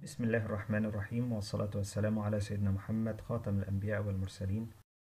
بسم الله الرحمن الرحيم والصلاة والسلام على سيدنا محمد خاتم الأنبياء والمرسلين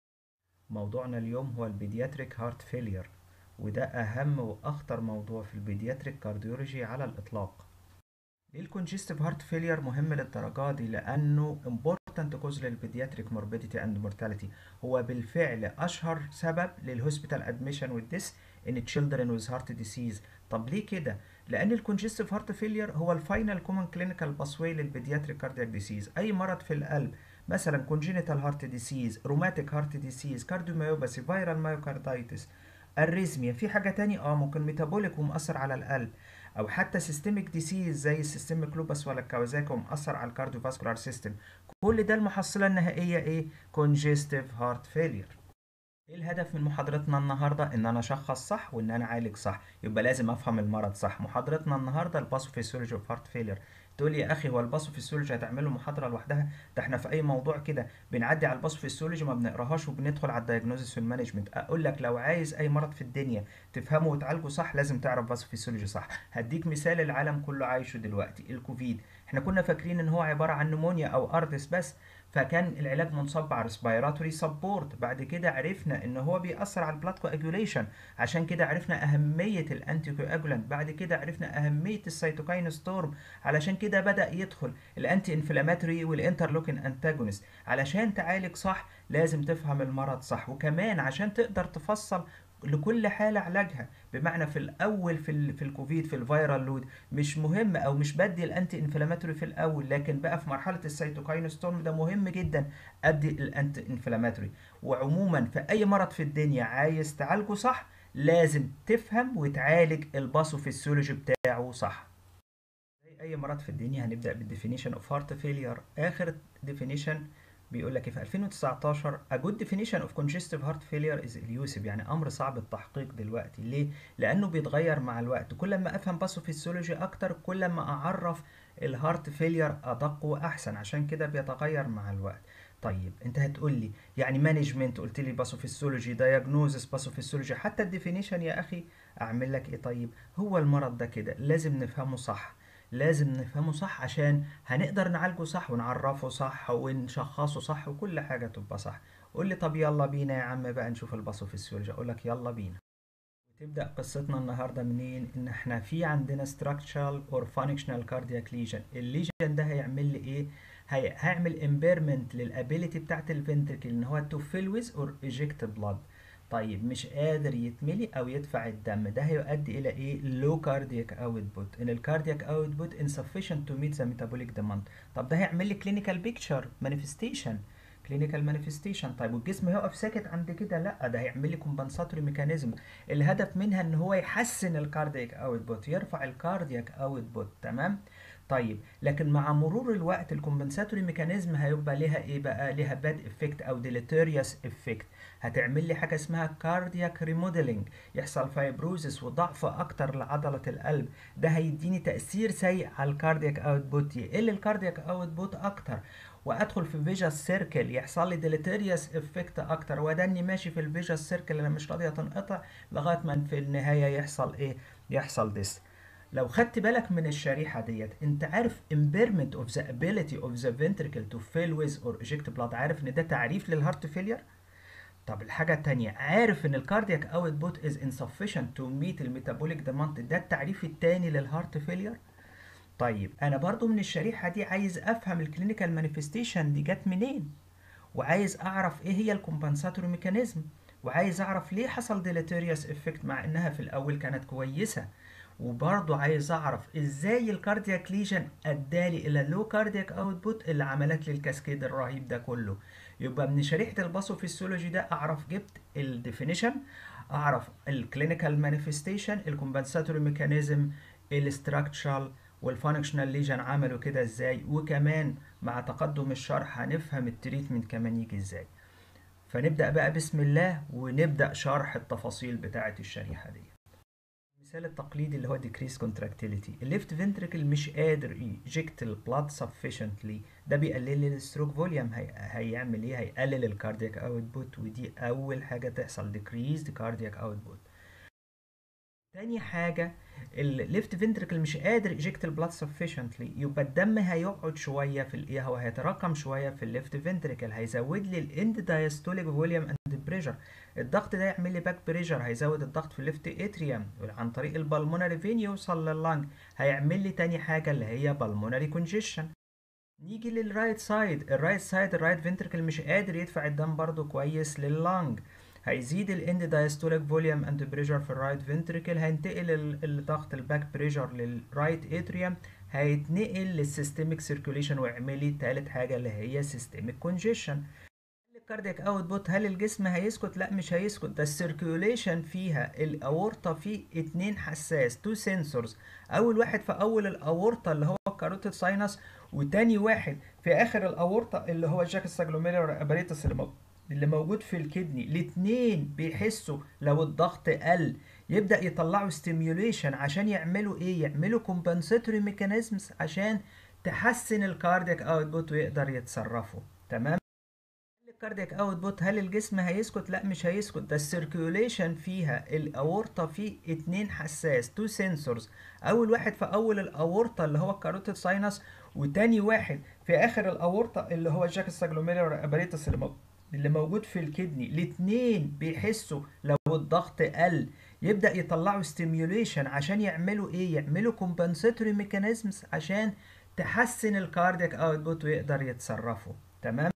موضوعنا اليوم هو البيدياتريك هارت فيلير وده أهم وأخطر موضوع في البيدياتريك كارديولوجي على الإطلاق ليه الكونجستيف هارت فيلير مهم للدرجة دي لأنه important cause للبيدياتريك morbidity and mortality هو بالفعل أشهر سبب للهوسبيتال admission with this in children with heart disease طب ليه كده؟ لأن الكونجستيف هارت فيلير هو الفاينل كومن كلينيكال باسواي للبيدياتريك كاردياك ديسيز أي مرض في القلب مثلا كونجينيتال هارت ديسيز روماتيك هارت ديسيز كارديوميوباثي فيرال مايوكاردايتس الريزميا في حاجة تاني اه ممكن ميتابوليك ومؤثر على القلب او حتى سيستميك ديسيز زي السيستميك لوبس ولا الكوازاكي ومؤثر على الكارديوفاسكولار سيستم كل ده المحصلة النهائية ايه كونجستيف هارت فيلير ايه الهدف من محاضرتنا النهارده ان انا اشخص صح وان انا اعالج صح يبقى لازم افهم المرض صح محاضرتنا النهارده الباثوفيسيولوجي اوف هارت فيلير تقول لي يا اخي هو الباثوفيسيولوجي هتعمله محاضره لوحدها ده احنا في اي موضوع كده بنعدي على الباثوفيسيولوجي ما بنقراهاش وبندخل على الدايجنوزيس والمانجمنت اقول لك لو عايز اي مرض في الدنيا تفهمه وتعالجه صح لازم تعرف باثوفيسيولوجي صح هديك مثال العالم كله عايشه دلوقتي الكوفيد احنا كنا فاكرين ان هو عباره عن نمونيا او اردس بس فكان العلاج منصب على ريسبيراتوري سبورت بعد كده عرفنا ان هو بيأثر على البلاد كواجوليشن عشان كده عرفنا اهميه الانتي كواجولانت بعد كده عرفنا اهميه السيتوكاين ستورم علشان كده بدأ يدخل الانتي انفلاماتوري والانترلوكين انتاجونست علشان تعالج صح لازم تفهم المرض صح وكمان عشان تقدر تفصل لكل حالة علاجها بمعنى في الأول في, ال في الكوفيد في الفيرال لود مش مهم أو مش بدي الأنتي انفلاماتوري في الأول لكن بقى في مرحلة السيتوكاين ستورم ده مهم جدا أدي الأنتي انفلاماتوري وعموما في أي مرض في الدنيا عايز تعالجه صح لازم تفهم وتعالج الباثوفيسيولوجي بتاعه صح زي أي مرض في الدنيا هنبدأ بالديفينيشن اوف هارت فيلير آخر ديفينيشن بيقول لك في 2019 a good definition of congestive heart failure is elusive يعني امر صعب التحقيق دلوقتي ليه لانه بيتغير مع الوقت كل ما افهم باثوفيسيولوجي اكتر كل ما اعرف الهارت فيلير ادق واحسن عشان كده بيتغير مع الوقت طيب انت هتقول لي يعني مانجمنت قلت لي باثوفيسيولوجي دايجنوزس باثوفيسيولوجي حتى الديفينيشن يا اخي اعمل لك ايه طيب هو المرض ده كده لازم نفهمه صح لازم نفهمه صح عشان هنقدر نعالجه صح ونعرفه صح ونشخصه صح وكل حاجة تبقى صح قول لي طب يلا بينا يا عم بقى نشوف الباثوفيسيولوجي اقول لك يلا بينا وتبدأ قصتنا النهارده منين ان احنا في عندنا structural or functional cardiac lesion الليجن ده هيعمل لي ايه هي... هيعمل impairment للابيليتي بتاعت الفنتركل ان هو to fill with or eject blood طيب مش قادر يتملي او يدفع الدم ده هيؤدي الى ايه low cardiac output ان الكاردياك output insufficient to meet the metabolic demand طب ده هيعمل لي clinical picture manifestation clinical manifestation طيب والجسم هيقف ساكت عند كده لا ده هيعمل لي compensatory mechanism الهدف منها ان هو يحسن الكاردياك output يرفع الكاردياك output تمام طيب لكن مع مرور الوقت الكومبنساتوري ميكانيزم هيبقى ليها ايه بقى ليها باد افكت او ديليتيريوس افكت هتعمل لي حاجه اسمها كاردياك ريموديلنج يحصل فايبروزس وضعف اكتر لعضله القلب ده هيديني تاثير سيء على الكاردياك اوتبوت يقل الكاردياك اوتبوت اكتر وادخل في فيجاس سيركل يحصل لي ديليتيريوس افكت اكتر واداني ماشي في الفيجاس سيركل اللي مش راضيه تنقطع لغايه ما في النهايه يحصل ايه يحصل ديس لو خدت بالك من الشريحة ديت انت عارف impairment of the ability of the ventricle to fill with or eject blood عارف ان ده تعريف للهارت فيلير طب الحاجة التانية عارف ان الكاردياك output is insufficient to meet الميتابوليك demand ده التعريف التاني للهارت فيلير طيب انا برضو من الشريحة دي عايز افهم الكلينيكال مانيفستيشن دي جت منين وعايز اعرف ايه هي الكومبنساتوري ميكانيزم وعايز اعرف ليه حصل ديليتيريوس افكت مع انها في الاول كانت كويسة وبرضه عايز اعرف ازاي الكاردياك ليجن ادالي الى اللو كاردياك اوتبوت اللي عملت لي الكاسكيد الرهيب ده كله يبقى من شريحه الباثوفيسيولوجي ده اعرف جبت الديفينيشن اعرف الكلينيكال مانيفستيشن الكومبنساتوري ميكانيزم الاستراكشرال والفانكشنال ليجن عملوا كده ازاي وكمان مع تقدم الشرح هنفهم التريتمنت كمان يجي ازاي فنبدا بقى بسم الله ونبدا شرح التفاصيل بتاعه الشريحه دي المثال التقليدي اللي هو decrease contractility الليفت فنتريكل مش قادر يجكت البلاد sufficiently ده بيقلل لي الستروك فوليوم هي... هيعمل ايه هيقلل الكاردياك اوتبوت ودي اول حاجه تحصل decreased cardiac output تاني حاجة الليفت فنتركل مش قادر يجكت البلاد سفيشنتلي يبقى الدم هيقعد شوية في الايه هو هيتراكم شوية في الليفت فنتركل هيزود لي الاند دايستوليك فوليوم اند بريشر الضغط ده يعمل لي باك بريشر هيزود الضغط في الليفت اتريوم عن طريق البلمونري فين يوصل لللنج هيعمل لي تاني حاجة اللي هي بالمونري كونجيشن نيجي للرايت سايد الرايت سايد الرايت فنتركل مش قادر يدفع الدم برضو كويس لللنج هيزيد الاند دايستوليك فوليوم اند بريشر في الرايت فنتركل هينتقل الضغط الباك بريشر للرايت اتريوم هيتنقل للسيستميك سيركوليشن ويعمل لي تالت حاجه اللي هي سيستميك كونجيشن الكاردياك اوت بوت هل الجسم هيسكت لا مش هيسكت ده السيركيوليشن فيها الاورطه فيه اتنين حساس تو سنسورز اول واحد في اول الاورطه اللي هو الكاروتيد ساينس وتاني واحد في اخر الاورطه اللي هو الجاك الساجلوميرولار اباريتس اللي موجود اللي موجود في الكدني الاتنين بيحسوا لو الضغط قل يبدأ يطلعوا ستيميوليشن عشان يعملوا ايه يعملوا كومبنساتوري ميكانيزمز عشان تحسن الكاردياك اوتبوت ويقدر يتصرفوا تمام الكاردياك اوتبوت هل الجسم هيسكت لا مش هيسكت ده السيركيوليشن فيها الاورطه فيه اتنين حساس تو سنسورز اول واحد في اول الاورطه اللي هو الكاروتيد ساينس وتاني واحد في اخر الاورطه اللي هو الجاك الساجلوميرولار اباريتس اللي موجود اللي موجود في الكدني الاتنين بيحسوا لو الضغط قل يبدأ يطلعوا ستيميوليشن عشان يعملوا ايه يعملوا كومبنساتوري ميكانيزمز عشان تحسن الكاردياك اوتبوت ويقدر يتصرفوا تمام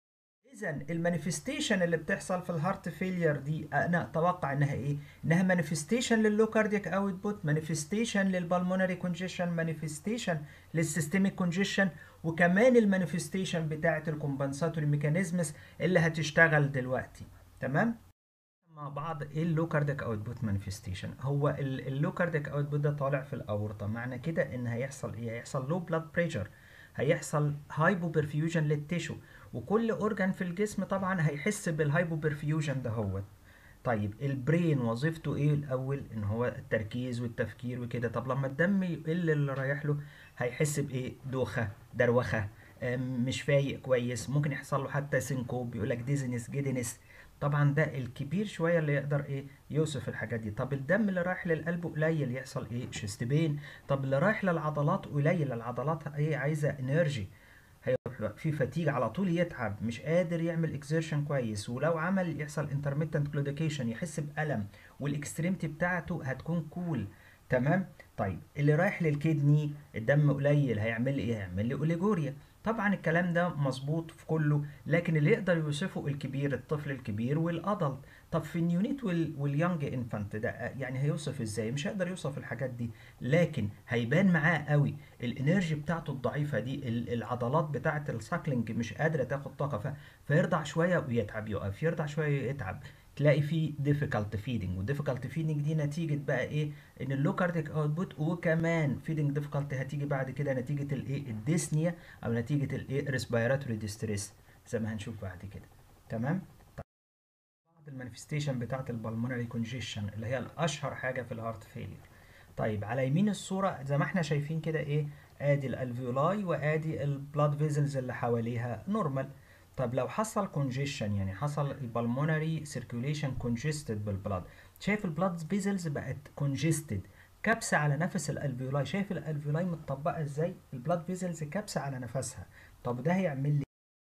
اذا المانيفستيشن اللي بتحصل في الهارت فيلير دي انا اتوقع انها ايه انها مانيفستيشن لللو كاردياك اوتبوت مانيفستيشن للبلمونري كونجيشن مانيفستيشن للسيستميك كونجيشن وكمان المانيفستيشن بتاعه الكومبنساتوري ميكانيزمز اللي هتشتغل دلوقتي تمام مع بعض ايه اللو كاردياك اوتبوت مانيفستيشن هو اللو كاردياك اوتبوت ده طالع في الاورطه معنى كده ان هيحصل ايه هيحصل لو بلاد بريشر هيحصل هايبو برفيوجن للتيشو وكل اورجان في الجسم طبعا هيحس بالهايبو برفيوجن ده هو طيب البرين وظيفته ايه الاول ان هو التركيز والتفكير وكده طب لما الدم يقل اللي رايح له هيحس بايه دوخه دروخه مش فايق كويس ممكن يحصل له حتى سينكوب بيقول لك ديزنس جيدنس طبعا ده الكبير شويه اللي يقدر ايه يوصف الحاجات دي طب الدم اللي رايح للقلب قليل يحصل ايه شيست بين طب اللي رايح للعضلات قليل العضلات ايه عايزه انرجي هيروح في فتيج على طول يتعب مش قادر يعمل اكزيرشن كويس ولو عمل يحصل انترميتنت كلوديكيشن يحس بالم والاكستريمتي بتاعته هتكون كول تمام طيب اللي رايح للكدني الدم قليل هيعمل ايه هيعمل لي اوليجوريا طبعا الكلام ده مظبوط في كله لكن اللي يقدر يوصفه الكبير الطفل الكبير والادلت طب في النيونيت وال... واليونج انفانت ده يعني هيوصف ازاي مش هيقدر يوصف الحاجات دي لكن هيبان معاه قوي الانرجي بتاعته الضعيفه دي العضلات بتاعه الساكلينج مش قادره تاخد طاقه ف... فيرضع شويه ويتعب يقف يرضع شويه ويتعب تلاقي في difficult feeding والديفيكالت feeding دي نتيجة بقى ايه ان اللو كارديك اوتبوت وكمان feeding difficult هتيجي بعد كده نتيجة الايه الديسنيا او نتيجة الايه respiratory distress زي ما هنشوف بعد كده تمام طيب. بعض المانيفستيشن بتاعة البلمونري كونجيشن اللي هي الاشهر حاجة في الهارت فيلير طيب على يمين الصورة زي ما احنا شايفين كده ايه ادي الالفيولاي وادي البلاد فيزلز اللي حواليها نورمال طب لو حصل كونجيشن يعني حصل البلمونري سيركيوليشن كونجستد بالبلاد شايف البلاد فيزلز بقت كونجستد كبسة على نفس الالفيولاي شايف الالفيولاي متطبقة ازاي البلاد فيزلز كبسة على نفسها طب ده هيعمل لي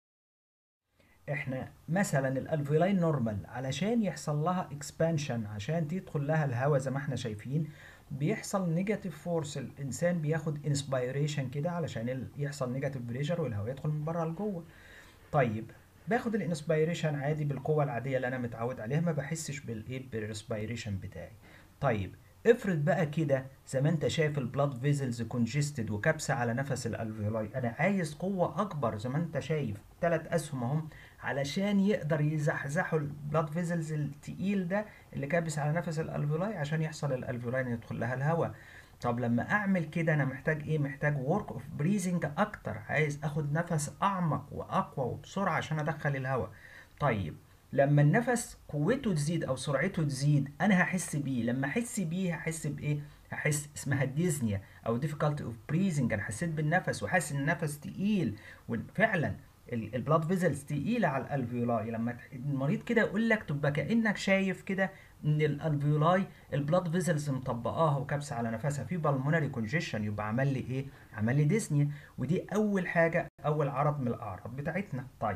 احنا مثلا الالفيولاي نورمال علشان يحصل لها اكسبانشن عشان تدخل لها الهواء زي ما احنا شايفين بيحصل نيجاتيف فورس الانسان بياخد انسبيريشن كده علشان يحصل نيجاتيف بريشر والهواء يدخل من بره لجوه طيب باخد الانسبيريشن عادي بالقوه العاديه اللي انا متعود عليها ما بحسش بالايه بالريسبيريشن بتاعي طيب افرض بقى كده زي ما انت شايف البلاد فيزلز كونجستد وكبسه على نفس الالفيولاي انا عايز قوه اكبر زي ما انت شايف ثلاث اسهم اهم علشان يقدر يزحزحوا البلاد فيزلز التقيل ده اللي كابس على نفس الالفيولاي عشان يحصل الالفيولاي ان يدخل لها الهواء طب لما اعمل كده انا محتاج ايه محتاج ورك اوف بريزنج اكتر عايز اخد نفس اعمق واقوى وبسرعه عشان ادخل الهواء طيب لما النفس قوته تزيد او سرعته تزيد انا هحس بيه لما احس بيه هحس بايه هحس اسمها ديزنيا او difficulty of breathing انا حسيت بالنفس وحاسس ان النفس تقيل وفعلا البلاد فيزلز تقيله على الالفيولاي لما المريض كده يقول لك تبقى كانك شايف كده ان الالفيولاي البلاد فيزلز مطبقاها وكابسه على نفسها في بالمونري كونجيشن يبقى عمل لي ايه عمل لي ديسنيا ودي اول حاجه اول عرض من الاعراض بتاعتنا طيب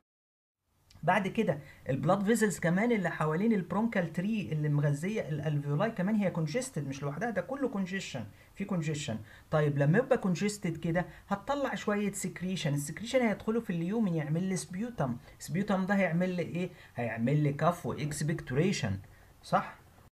بعد كده البلاد فيزلز كمان اللي حوالين البرونكال تري اللي مغذيه الالفيولاي كمان هي كونجستد مش لوحدها ده كله كونجيشن في كونجيشن طيب لما يبقى كونجستد كده هتطلع شويه سكريشن السكريشن هيدخلوا في اليومن يعمل لي سبيوتم سبيوتم ده هيعمل لي ايه هيعمل لي كف واكسبكتوريشن صح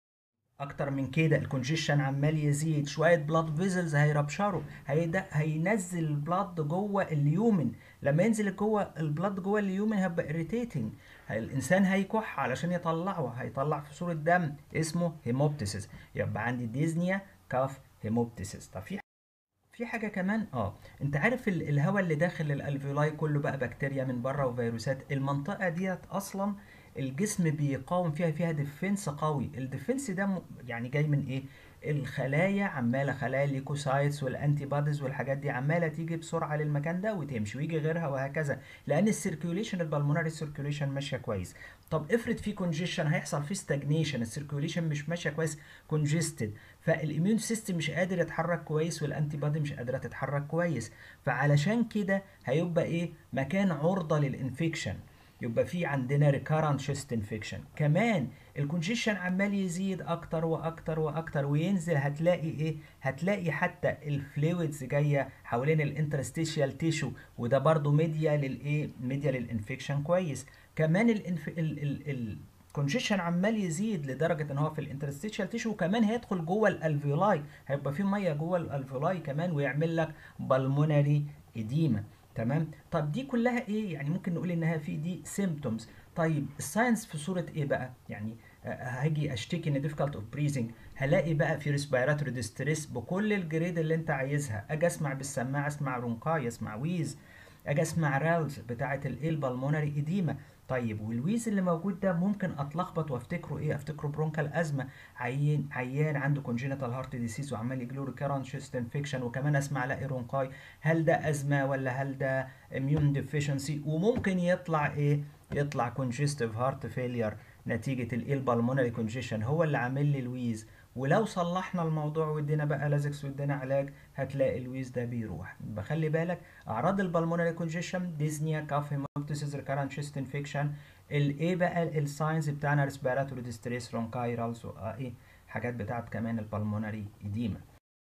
اكتر من كده الكونجيشن عمال يزيد شويه بلاد فيزلز هيربشروا هيدا هينزل البلاد جوه اليومن لما ينزل جوه البلاد جوه اليومن هيبقى اريتيتنج الانسان هيكح علشان يطلعه هيطلع في صوره دم اسمه هيموبتيسيس يبقى عندي ديزنيا كاف هيموبتيسيس طب في في حاجة كمان اه انت عارف الهواء اللي داخل الالفيولاي كله بقى بكتيريا من بره وفيروسات المنطقة ديت اصلا الجسم بيقاوم فيها فيها ديفنس قوي الديفنس ده يعني جاي من ايه الخلايا عماله خلايا الليكوسايتس والانتي بوديز والحاجات دي عماله تيجي بسرعه للمكان ده وتمشي ويجي غيرها وهكذا لان السيركيوليشن البلمونري سيركيوليشن ماشيه كويس طب افرض في كونجيشن هيحصل فيه ستاجنيشن السيركيوليشن مش ماشيه كويس كونجستد فالاميون سيستم مش قادر يتحرك كويس والانتي بودي مش قادره تتحرك كويس فعلشان كده هيبقى ايه مكان عرضه للانفكشن يبقى في عندنا recurrent chest infection كمان الكونجيشن عمال يزيد اكتر واكتر واكتر وينزل هتلاقي ايه هتلاقي حتى الفلويدز جايه حوالين الانترستيشيال تيشو وده برضو ميديا للايه ميديا للانفكشن كويس كمان الانف... ال... ال... ال... الكونجيشن عمال يزيد لدرجه ان هو في الانترستيشال تيشو وكمان هيدخل جوه الالفيولاي هيبقى في ميه جوه الالفيولاي كمان ويعمل لك بالمونري اديما تمام طب دي كلها ايه يعني ممكن نقول انها في دي سيمبتومز طيب الساينس في صوره ايه بقى يعني هاجي اشتكي ان difficult اوف بريزنج هلاقي بقى في ريسبيراتوري ديستريس بكل الجريد اللي انت عايزها اجي اسمع بالسماعه اسمع رونقاي اسمع ويز اجي اسمع رالز بتاعه الايه البلمونري اديما طيب والويز اللي موجود ده ممكن اتلخبط وافتكره ايه افتكره برونكال ازمه عيان عيان عنده كونجينيتال هارت ديسيز وعمال يجيله ريكيرنت شيست انفكشن وكمان اسمع الاقي رونقاي هل ده ازمه ولا هل ده اميون ديفيشنسي وممكن يطلع ايه يطلع كونجستيف هارت فيلير نتيجه الايه البلمونري كونجيشن هو اللي عامل لي الويز ولو صلحنا الموضوع وادينا بقى لازكس وادينا علاج هتلاقي الويز ده بيروح بخلي بالك اعراض البلمونري كونجيشن ديزنيا كاف هيموبتيسيس ريكارنت شيست انفكشن الايه بقى الساينز بتاعنا ريسبيراتوري ديستريس رونكايرالز ايه حاجات بتاعت كمان البلمونري اديما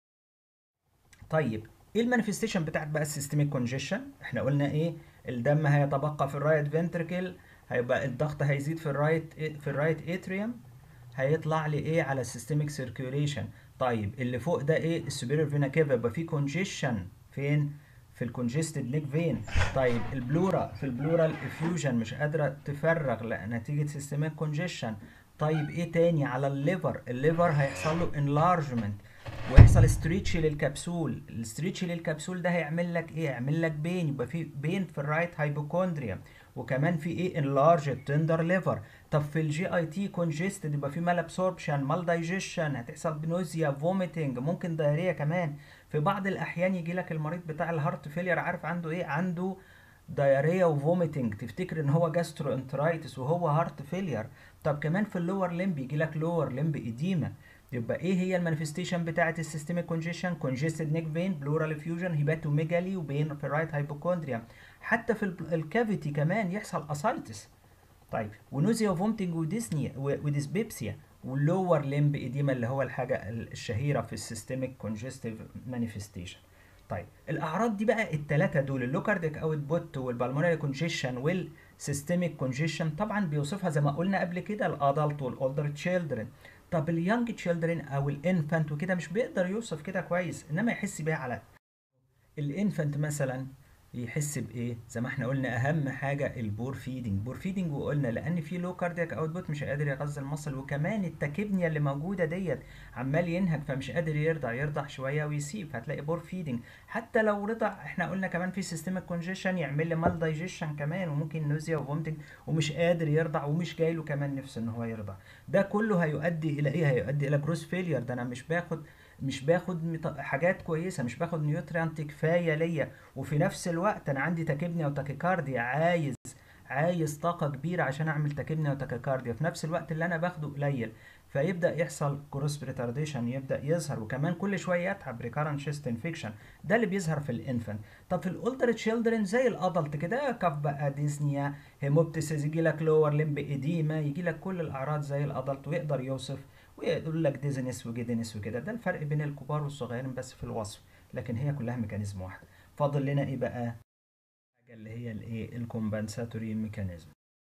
طيب ايه المانيفستيشن بتاعت بقى السيستميك كونجيشن احنا قلنا ايه الدم هيتبقى في الرايت فنتركل هيبقى الضغط هيزيد في الرايت في الرايت اتريوم هيطلع لي ايه على السيستميك سيركيوليشن طيب اللي فوق ده ايه السوبيريور فينا كيفا يبقى في كونجيشن فين في الكونجستد نيك فين طيب البلورا في البلورال افيوجن مش قادره تفرغ نتيجه سيستميك كونجيشن طيب ايه تاني على الليفر الليفر هيحصل له انلارجمنت ويحصل ستريتش للكبسول الستريتش للكبسول ده هيعمل لك ايه هيعمل لك بين يبقى في بين في الرايت هايبوكوندريا وكمان في ايه انلارج تندر ليفر طب في الجي اي تي كونجستد يبقى في مال ابسوربشن مال دايجيشن هتحصل بنوزيا فوميتنج ممكن دايريا كمان في بعض الاحيان يجي لك المريض بتاع الهارت فيلير عارف عنده ايه عنده دايريا وفوميتنج تفتكر ان هو جاسترو انترايتس وهو هارت فيلير طب كمان في اللور لمب يجي لك لور لمب اديما يبقى ايه هي المانيفستيشن بتاعه السيستميك كونجيشن كونجستد نيك فين بلورال افيوجن هيباتوميجالي وبين في الرايت هايبوكوندريا حتى في الكافيتي كمان يحصل اسايتس طيب ونوزيا وفومتنج وديسنيا وديسبيبسيا واللور لمب اديما اللي هو الحاجه الشهيره في السيستميك كونجستيف مانيفستيشن طيب الاعراض دي بقى الثلاثه دول اللوكارديك اوت بوت والبالمونري كونجيشن والسيستميك كونجيشن طبعا بيوصفها زي ما قلنا قبل كده الادلت والاولدر تشيلدرن طب اليونج تشيلدرن او الانفانت وكده مش بيقدر يوصف كده كويس انما يحس بيها على الانفانت مثلا يحس بايه زي ما احنا قلنا اهم حاجه البور فيدنج بور فيدنج وقلنا لان في لو كاردياك اوتبوت مش قادر يغذي المصل وكمان التكبنيا اللي موجوده ديت عمال ينهج فمش قادر يرضع يرضع شويه ويسيب فهتلاقي بور فيدنج حتى لو رضع احنا قلنا كمان في سيستمك كونجيشن يعمل لي مال دايجيشن كمان وممكن نوزيا وفومتنج ومش قادر يرضع ومش جاي له كمان نفسه ان هو يرضع ده كله هيؤدي الى ايه هيؤدي الى جروس فيلير ده انا مش باخد مش باخد حاجات كويسه مش باخد نيوتريانت كفايه ليا وفي نفس الوقت انا عندي تاكيبنيا وتاكيكارديا عايز عايز طاقة كبيرة عشان أعمل تاكيبنيا وتاكيكارديا في نفس الوقت اللي أنا باخده قليل فيبدأ يحصل كروس ريتارديشن يبدأ يظهر وكمان كل شوية يتعب ريكارنت شيست انفكشن ده اللي بيظهر في الانفنت طب في الاولدر تشيلدرن زي الادلت كده كف بقى ديزنيا هيموبتسيس يجي لك لور لمب اديما يجي لك كل الاعراض زي الادلت ويقدر يوصف ويقول لك ديزنس وجيدنس وكده ده الفرق بين الكبار والصغيرين بس في الوصف لكن هي كلها ميكانيزم واحد فاضل لنا ايه بقى حاجه اللي هي الايه الكومبنساتوري ميكانيزم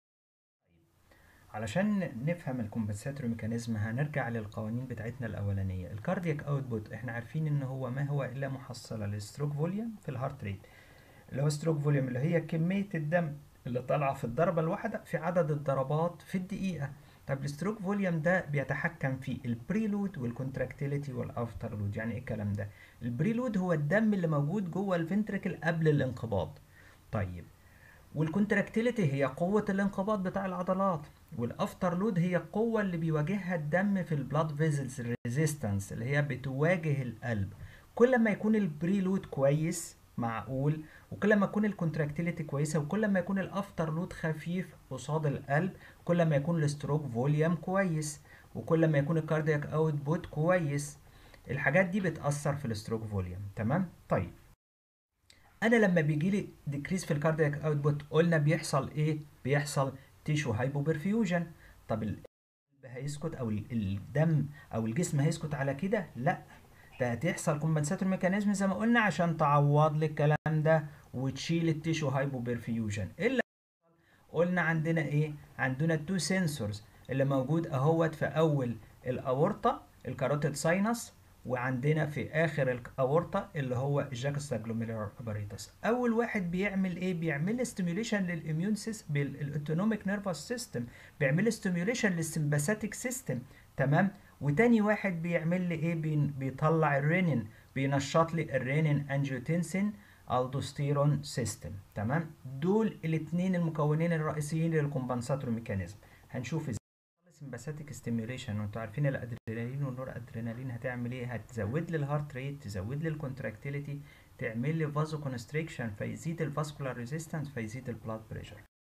علشان نفهم الكومبنساتوري ميكانيزم هنرجع للقوانين بتاعتنا الاولانيه الكاردياك اوتبوت احنا عارفين ان هو ما هو الا محصله للستروك فوليوم في الهارت ريت اللي هو ستروك فوليوم اللي هي كميه الدم اللي طالعه في الضربه الواحده في عدد الضربات في الدقيقه طب الستروك فوليوم ده بيتحكم في البريلود والكونتراكتيليتي والافتر لود يعني ايه الكلام ده البريلود هو الدم اللي موجود جوه الفنتركل قبل الانقباض طيب والكونتراكتيليتي هي قوة الانقباض بتاع العضلات والافتر لود هي القوة اللي بيواجهها الدم في البلاد فيزلز ريزيستنس اللي هي بتواجه القلب كل ما يكون البريلود كويس معقول وكل ما يكون الكونتراكتيليتي كويسة وكل ما يكون الافتر لود خفيف قصاد القلب كل ما يكون الستروك فوليوم كويس وكل ما يكون الكاردياك اوتبوت كويس الحاجات دي بتأثر في الستروك فوليوم تمام طيب انا لما بيجي لي ديكريس في الكاردياك اوتبوت قلنا بيحصل ايه بيحصل تيشو هايبوبرفيوجن طب القلب هيسكت او الدم او الجسم هيسكت على كده لا ده هتحصل كومبنساتور ميكانيزم زي ما قلنا عشان تعوض لي الكلام ده وتشيل التيشو هايبوبرفيوجن الا قلنا عندنا ايه عندنا التو سنسورز اللي موجود اهوت في اول الاورطه الكاروتيد ساينس وعندنا في اخر الاورطه اللي هو الجاكستا جلوميرولار اباريتس اول واحد بيعمل ايه بيعمل ستيميوليشن للاميون سيستم بالاوتونوميك نيرفس سيستم بيعمل ستيميوليشن للسمباثيك سيستم تمام وتاني واحد بيعمل لي ايه بيطلع الرينين بينشط لي الرينين انجيوتنسين الدوستيرون سيستم تمام دول الاثنين المكونين الرئيسيين للكومبنساتور ميكانيزم هنشوف ازاي سمباثيك ستيميوليشن وانتوا عارفين الادرينالين والنور ادرينالين هتعمل ايه هتزود لي الهارت ريت تزود لي الكونتراكتيليتي تعمل لي فازو كونستريكشن فيزيد الفاسكولار ريزيستنس فيزيد البلاد بريشر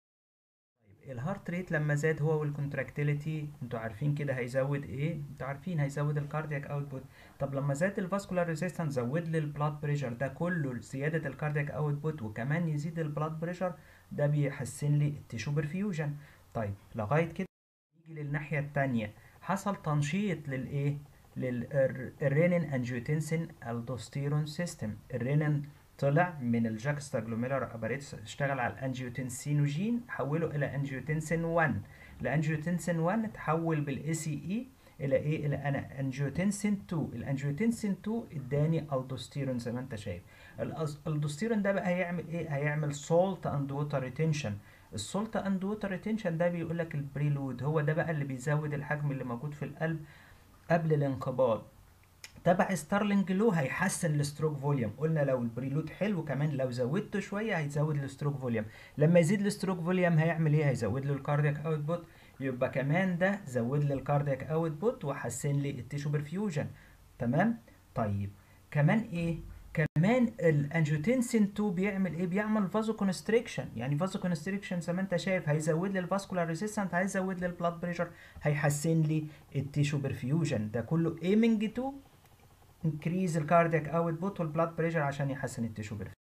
طيب الهارت ريت لما زاد هو والكونتراكتيليتي انتوا عارفين كده هيزود ايه انتوا عارفين هيزود الكاردياك اوتبوت طب لما زاد الفاسكولار ريزيستنس زود لي البلاد بريشر ده كله زياده الكاردياك اوتبوت وكمان يزيد البلاد بريشر ده بيحسن لي التيشو برفيوجن طيب لغايه كده نيجي للناحيه الثانيه حصل تنشيط للايه للرينين انجيوتنسين الدوستيرون سيستم الرينين طلع من الجاكستا جلوميرولار اباريتس اشتغل على الانجيوتنسينوجين حوله الى انجيوتنسين 1 الانجيوتنسين 1 تحول بالاي سي اي الى ايه الى انا انجيوتنسين 2 الانجيوتنسين 2 اداني الدوستيرون زي ما انت شايف الدوستيرون ده بقى هيعمل ايه هيعمل سولت اند ووتر ريتنشن السولت اند ووتر ريتنشن ده بيقول لك البريلود هو ده بقى اللي بيزود الحجم اللي موجود في القلب قبل الانقباض تبع ستارلينج لو هيحسن الستروك فوليوم قلنا لو البريلود حلو كمان لو زودته شويه هيزود الستروك فوليوم لما يزيد الستروك فوليوم هيعمل ايه هيزود له الكاردياك اوتبوت يبقى كمان ده زود لي الكاردياك اوتبوت وحسن لي التيشو برفيوجن تمام طيب كمان ايه كمان الانجيوتنسين 2 بيعمل ايه بيعمل فازو كونستريكشن يعني فازو كونستريكشن زي ما انت شايف هيزود لي الفاسكولار ريزيستنت هيزود لي البلاد بريشر هيحسن لي التيشو برفيوجن ده كله ايمنج تو انكريز الكاردياك اوتبوت والبلاد بريشر عشان يحسن التيشو برفيوجن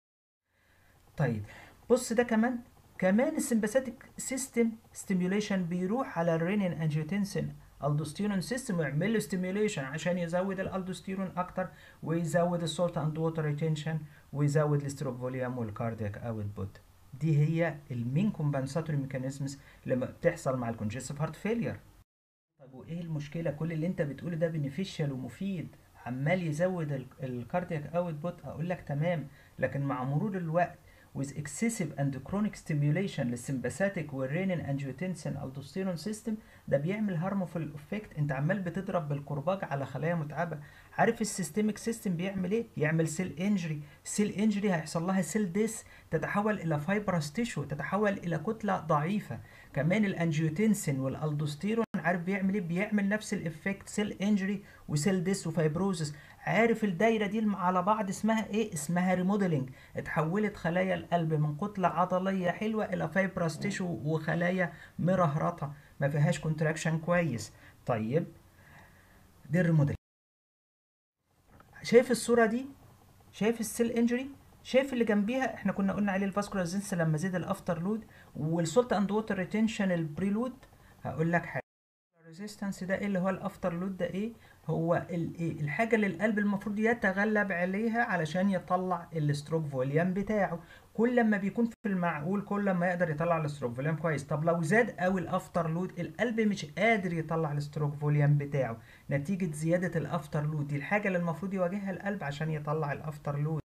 طيب بص ده كمان كمان السمباثيك سيستم ستيميوليشن بيروح على الرينين انجيوتنسين الدوستيرون سيستم ويعمل له ستيميوليشن عشان يزود الالدوستيرون اكتر ويزود السولت اند ووتر ريتنشن ويزود الستروك فوليوم والكاردياك اوتبوت دي هي المين كومبنساتوري ميكانيزمز لما بتحصل مع الكونجستيف هارت فيلير طب وايه المشكله كل اللي انت بتقوله ده بينيفيشال ومفيد عمال يزود الكاردياك اوتبوت اقول لك تمام لكن مع مرور الوقت with excessive and chronic stimulation للسمباثيك والرينين انجيوتنسين الدوستيرون سيستم ده بيعمل هارمفول افكت انت عمال بتضرب بالكرباج على خلايا متعبه عارف السيستميك سيستم بيعمل ايه يعمل سيل انجري سيل انجري هيحصل لها سيل ديس تتحول الى فايبرس تيشو تتحول الى كتله ضعيفه كمان الانجيوتنسين والالدوستيرون عارف بيعمل ايه بيعمل نفس الافكت سيل انجري وسيل ديس وفايبروزس عارف الدايره دي على بعض اسمها ايه اسمها ريموديلنج اتحولت خلايا القلب من كتله عضليه حلوه الى فايبرس تيشو وخلايا مرهرطه ما فيهاش كونتراكشن كويس طيب دي الريموديلنج شايف الصوره دي شايف السيل انجري شايف اللي جنبيها احنا كنا قلنا عليه الفاسكولار ريزيستنس لما زاد الافتر لود والسولت اند ووتر ريتنشن البريلود هقول لك حاجه الريزيستنس ده ايه اللي هو الافتر لود ده ايه هو الايه الحاجه اللي القلب المفروض يتغلب عليها علشان يطلع الستروك فوليوم بتاعه كل ما بيكون في المعقول كل ما يقدر يطلع الستروك فوليوم كويس طب لو زاد قوي الافتر لود القلب مش قادر يطلع الستروك فوليوم بتاعه نتيجه زياده الافتر لود دي الحاجه اللي المفروض يواجهها القلب عشان يطلع الافتر لود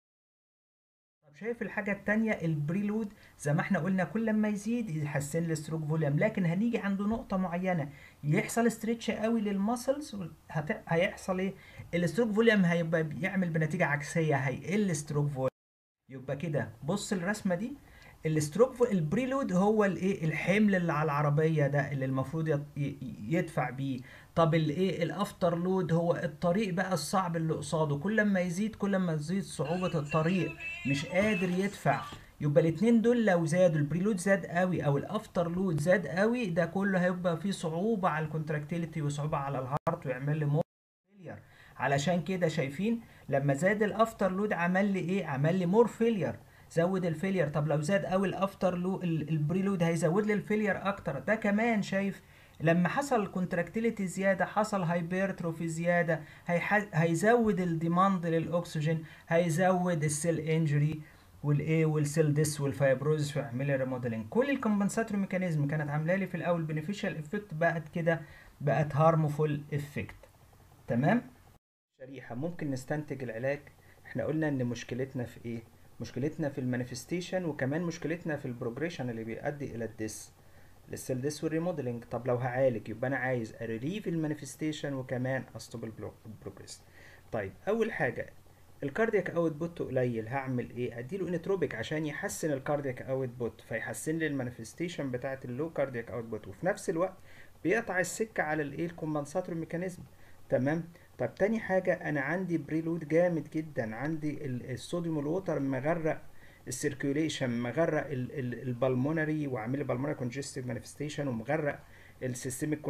طب شايف الحاجة التانية البريلود زي ما احنا قلنا كل ما يزيد يحسن الستروك فوليوم لكن هنيجي عند نقطة معينة يحصل استريتش قوي للمسلز هت... هيحصل ايه الستروك فوليوم هيبقى بيعمل بنتيجة عكسية هيقل ستروك فوليوم يبقى كده بص الرسمة دي الستروك فو... البريلود هو الايه الحمل اللي على العربية ده اللي المفروض يت... يدفع بيه طب الايه الافتر لود هو الطريق بقى الصعب اللي قصاده كل ما يزيد كل ما تزيد صعوبة الطريق مش قادر يدفع يبقى الاتنين دول لو زادوا البريلود زاد قوي او الافتر لود زاد قوي ده كله هيبقى فيه صعوبة على الكونتراكتيليتي وصعوبة على الهارت ويعمل لي مور فيلير علشان كده شايفين لما زاد الافتر لود عمل لي ايه عمل لي مور فيلير زود الفيلير طب لو زاد قوي الافتر لو البريلود هيزود لي الفيلير اكتر ده كمان شايف لما حصل كونتراكتيليتي زياده حصل هايبرتروفي زياده هيح... هيزود الديماند للاكسجين هيزود السيل انجري والايه والسيل ديس والفايبروز ويعمل ريموديلنج كل الكومبنساتوري ميكانيزم كانت عامله لي في الاول بينيفيشال افكت بقت كده بقت هارمفول افكت تمام شريحه ممكن نستنتج العلاج احنا قلنا ان مشكلتنا في ايه مشكلتنا في المانيفستيشن وكمان مشكلتنا في البروجريشن اللي بيؤدي الى الديس للسيل ديس والريموديلنج طب لو هعالج يبقى انا عايز اريليف المانيفستيشن وكمان استوب البروجريس طيب اول حاجه الكاردياك اوت بوت قليل هعمل ايه اديله انتروبيك عشان يحسن الكاردياك اوت بوت فيحسن لي المانيفستيشن بتاعه اللو كاردياك اوت بوت وفي نفس الوقت بيقطع السكه على الايه الكومبنساتور ميكانيزم تمام طب تاني حاجة أنا عندي بريلود جامد جدا عندي الصوديوم والوتر مغرق السيركيوليشن مغرق البلمونري وعامل لي بالمونري كونجستيف مانيفستيشن ومغرق السيستميك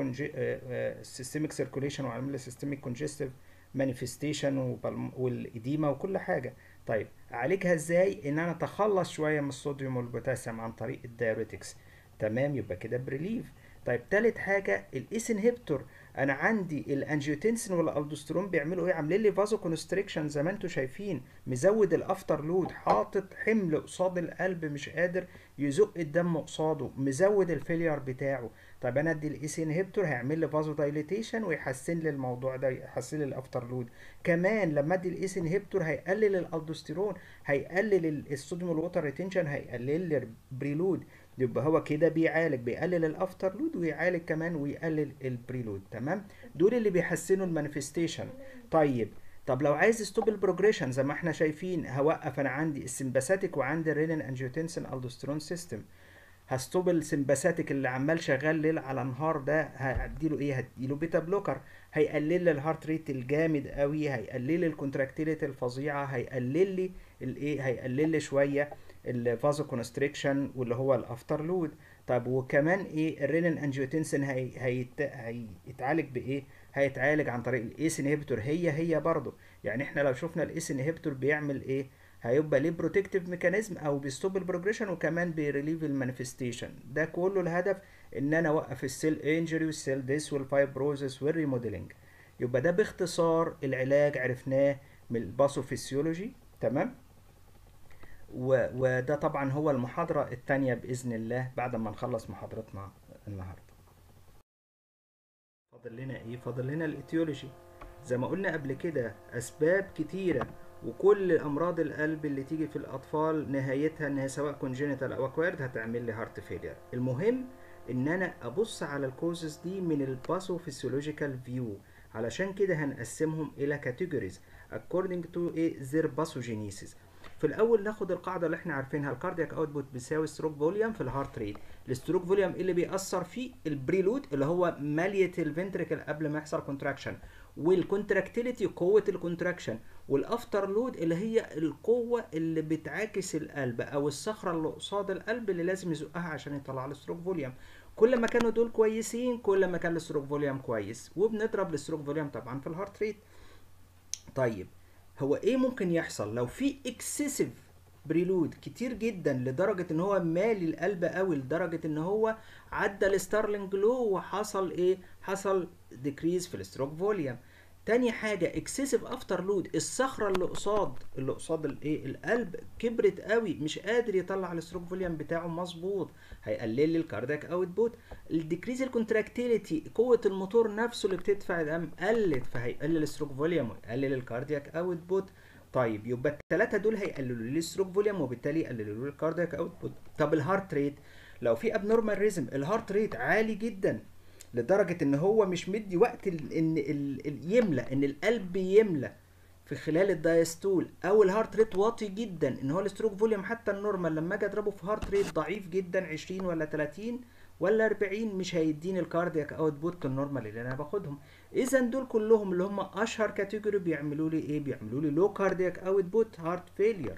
السيستميك سيركيوليشن وعامل لي سيستميك كونجستيف مانيفستيشن والإديمة وكل حاجة طيب أعالجها إزاي؟ إن أنا أتخلص شوية من الصوديوم والبوتاسيوم عن طريق الدايوريتكس تمام يبقى كده بريليف طيب تالت حاجة الاس انهبتور انا عندي الانجيوتنسين والالدوسترون بيعملوا ايه عاملين لي فازو كونستريكشن زي ما انتم شايفين مزود الافتر لود حاطط حمل قصاد القلب مش قادر يزق الدم قصاده مزود الفيلير بتاعه طب انا ادي الاس انهبتور هيعمل لي فازو دايليتيشن ويحسن لي الموضوع ده يحسن لي الافتر لود كمان لما ادي الاس انهبتور هيقلل الالدوستيرون هيقلل الصوديوم والوتر ريتنشن هيقلل لي البريلود يبقى هو كده بيعالج بيقلل الافتر لود ويعالج كمان ويقلل البريلود تمام دول اللي بيحسنوا المانيفستيشن طيب طب لو عايز ستوب البروجريشن زي ما احنا شايفين هوقف انا عندي السمباثيك وعندي الرينين انجيوتنسين الدوسترون سيستم هستوب السمباثيك اللي عمال شغال ليل على نهار ده هديله ايه هديله بيتا بلوكر هيقلل لي الهارت ريت الجامد قوي هيقلل لي الكونتراكتيليتي الفظيعه هيقلل لي الايه هيقلل لي شويه الفازو كونستريكشن واللي هو الافتر لود طب وكمان ايه الرينين انجيوتنسين هي هيت... هيتعالج بايه هيتعالج عن طريق الايس انهبيتور هي هي برضه يعني احنا لو شفنا الايس انهبيتور بيعمل ايه هيبقى ليه بروتكتيف ميكانيزم او بيستوب البروجريشن وكمان بيريليف المانيفستيشن ده كله الهدف ان انا اوقف السيل انجري والسيل ديس والفايبروزس والريموديلنج يبقى ده باختصار العلاج عرفناه من الباثوفيسيولوجي تمام و... وده طبعا هو المحاضرة التانية بإذن الله بعد ما نخلص محاضرتنا النهاردة فاضل لنا ايه فاضل لنا الاتيولوجي زي ما قلنا قبل كده اسباب كتيرة وكل امراض القلب اللي تيجي في الاطفال نهايتها ان هي سواء كونجينيتال او اكويرد هتعمل لي هارت فيلير المهم ان انا ابص على الكوزز دي من الباثوفيسيولوجيكال فيو علشان كده هنقسمهم الى كاتيجوريز according to a their pathogenesis في الاول ناخد القاعده اللي احنا عارفينها الكاردياك اوتبوت بيساوي ستروك فوليوم في الهارت ريت الستروك فوليوم اللي بيأثر فيه البريلود اللي هو ماليه الفنتريكل قبل ما يحصل كونتراكشن والكونتراكتيليتي قوه الكونتراكشن والافتر لود اللي هي القوه اللي بتعاكس القلب او الصخره اللي قصاد القلب اللي لازم يزقها عشان يطلع الستروك فوليوم كل ما كانوا دول كويسين كل ما كان الستروك فوليوم كويس وبنضرب الستروك فوليوم طبعا في الهارت ريت طيب هو ايه ممكن يحصل لو في اكسسيف بريلود كتير جدا لدرجة ان هو مالي القلب قوي لدرجة ان هو عدى الستارلينج لو وحصل ايه حصل ديكريز في الستروك فوليوم تاني حاجة اكسسيف افتر لود الصخرة اللي قصاد اللي قصاد الايه القلب كبرت قوي مش قادر يطلع الستروك فوليوم بتاعه مظبوط هيقلل لي الكاردياك اوت بوت الديكريز الكونتراكتيليتي قوة الموتور نفسه اللي بتدفع الدم قلت فهيقلل الستروك فوليوم ويقلل الكاردياك اوت بوت طيب يبقى الثلاثة دول هيقللوا لي الستروك فوليوم وبالتالي يقللوا لي الكاردياك اوت بوت طب الهارت ريت لو في ابنورمال ريزم الهارت ريت عالي جدا لدرجة ان هو مش مدي وقت ال ان ال ال يملى ان القلب يملى في خلال الدايستول او الهارت ريت واطي جدا ان هو الستروك فوليوم حتى النورمال لما اجي اضربه في هارت ريت ضعيف جدا 20 ولا 30 ولا 40 مش هيديني الكاردياك اوت بوت النورمال اللي انا باخدهم اذا دول كلهم اللي هم اشهر كاتيجوري بيعملوا لي ايه بيعملوا لي لو كاردياك اوت بوت هارت فيلير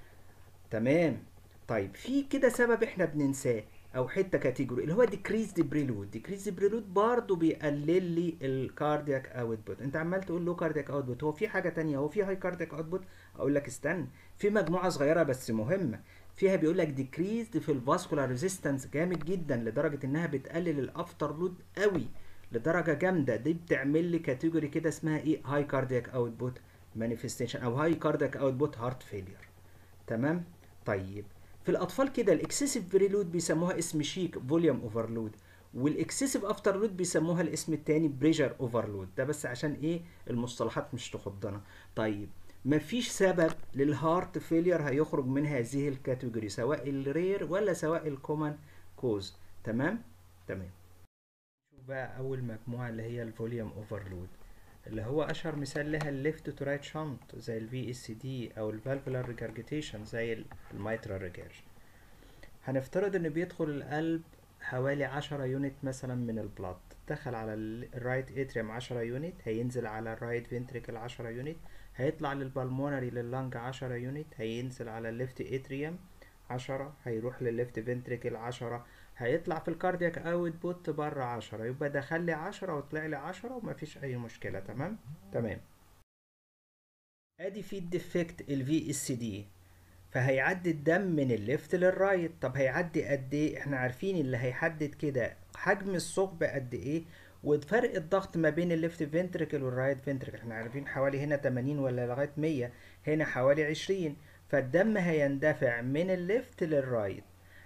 تمام طيب في كده سبب احنا بننساه او حته كاتيجوري اللي هو ديكريز دي بريلود ديكريز دي بريلود برضه بيقلل لي الكاردياك اوت بوت انت عمال تقول لو كاردياك اوت بوت هو في حاجه تانية هو في هاي كاردياك اوت بوت اقول لك استنى في مجموعه صغيره بس مهمه فيها بيقول لك ديكريز في الفاسكولار ريزيستنس جامد جدا لدرجه انها بتقلل الافتر لود قوي لدرجه جامده دي بتعمل لي كاتيجوري كده اسمها ايه هاي كاردياك اوت بوت مانيفستيشن او هاي كاردياك اوت بوت هارت فيلير تمام طيب في الاطفال كده الاكسسيف بريلود بيسموها اسم شيك فوليوم اوفرلود والاكسسيف افتر لود بيسموها الاسم التاني بريشر اوفرلود ده بس عشان ايه المصطلحات مش تخضنا طيب مفيش سبب للهارت فيلير هيخرج من هذه الكاتيجوري سواء الرير ولا سواء الكومن كوز تمام تمام شوف بقى اول مجموعه اللي هي الفوليوم اوفرلود اللي هو اشهر مثال لها الليفت تو رايت شنط زي الفي اس دي او الفالفولار ريجارجيتيشن زي الميترال ريجارج هنفترض ان بيدخل القلب حوالي عشرة يونت مثلا من البلاد دخل على الرايت اتريوم عشرة يونت هينزل على الرايت فنتريكل عشرة يونت هيطلع للبلمونري لللنج عشرة يونت هينزل على الليفت اتريوم عشرة هيروح للليفت فنتريكل عشرة هيطلع في الكاردياك اوت بوت بره عشرة يبقى دخل لي عشرة وطلع لي عشرة ومفيش اي مشكلة تمام تمام ادي في الديفكت الفي اس دي فهيعدي الدم من الليفت للرايت طب هيعدي قد ايه احنا عارفين اللي هيحدد كده حجم الثقب قد ايه وفرق الضغط ما بين الليفت فنتريكل والرايت فنتريكل احنا عارفين حوالي هنا 80 ولا لغايه 100 هنا حوالي 20 فالدم هيندفع من الليفت للرايت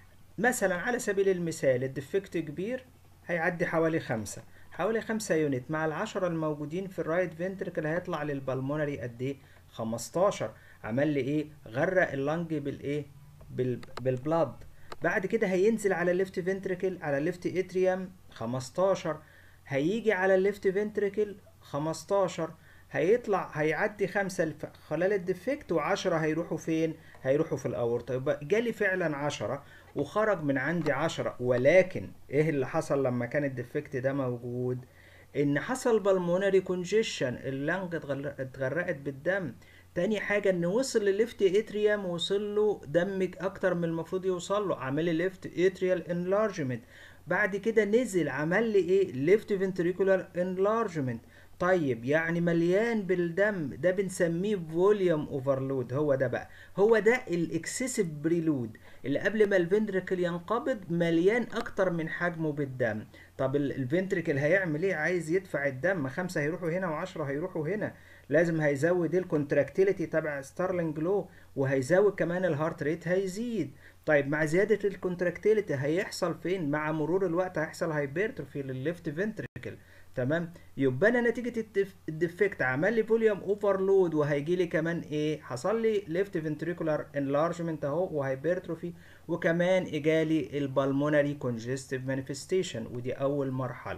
مثلا على سبيل المثال الديفكت كبير هيعدي حوالي خمسة حوالي خمسة يونت مع العشرة الموجودين في الرايت فنتركل هيطلع للبلمونري قد ايه خمستاشر عمل لي ايه غرق اللنج بالايه بال... بالبلاد بعد كده هينزل على الليفت فنتركل على الليفت اتريوم خمستاشر هيجي على الليفت فنتركل خمستاشر هيطلع هيعدي خمسة خلال الديفكت وعشرة هيروحوا فين؟ هيروحوا في الأورطة يبقى جالي فعلا عشرة وخرج من عندي عشرة ولكن ايه اللي حصل لما كان الديفكت ده موجود؟ ان حصل بالمونري كونجيشن اللنج اتغرقت بالدم تاني حاجة ان وصل لليفت اتريوم وصل له دم اكتر من المفروض يوصل له عمل لي ليفت اتريال انلارجمنت بعد كده نزل عمل لي ايه ليفت فنتريكولار انلارجمنت طيب يعني مليان بالدم ده بنسميه فوليوم اوفرلود هو ده بقى هو ده الاكسسيف بريلود اللي قبل ما الفنتريكل ينقبض مليان اكتر من حجمه بالدم طب الفنتريكل هيعمل ايه عايز يدفع الدم خمسة هيروحوا هنا وعشرة هيروحوا هنا لازم هيزود الكونتراكتيليتي تبع ستارلينج لو وهيزود كمان الهارت ريت هيزيد طيب مع زيادة الكونتراكتيليتي هيحصل فين مع مرور الوقت هيحصل هايبرتروفي للليفت فنتريكل تمام يبقى انا نتيجه الديفكت عمل لي فوليوم اوفرلود وهيجي لي كمان ايه حصل لي ليفت فنتريكولار انلارجمنت اهو وهايبرتروفي وكمان اجالي البلمونري كونجستيف مانيفستيشن ودي اول مرحله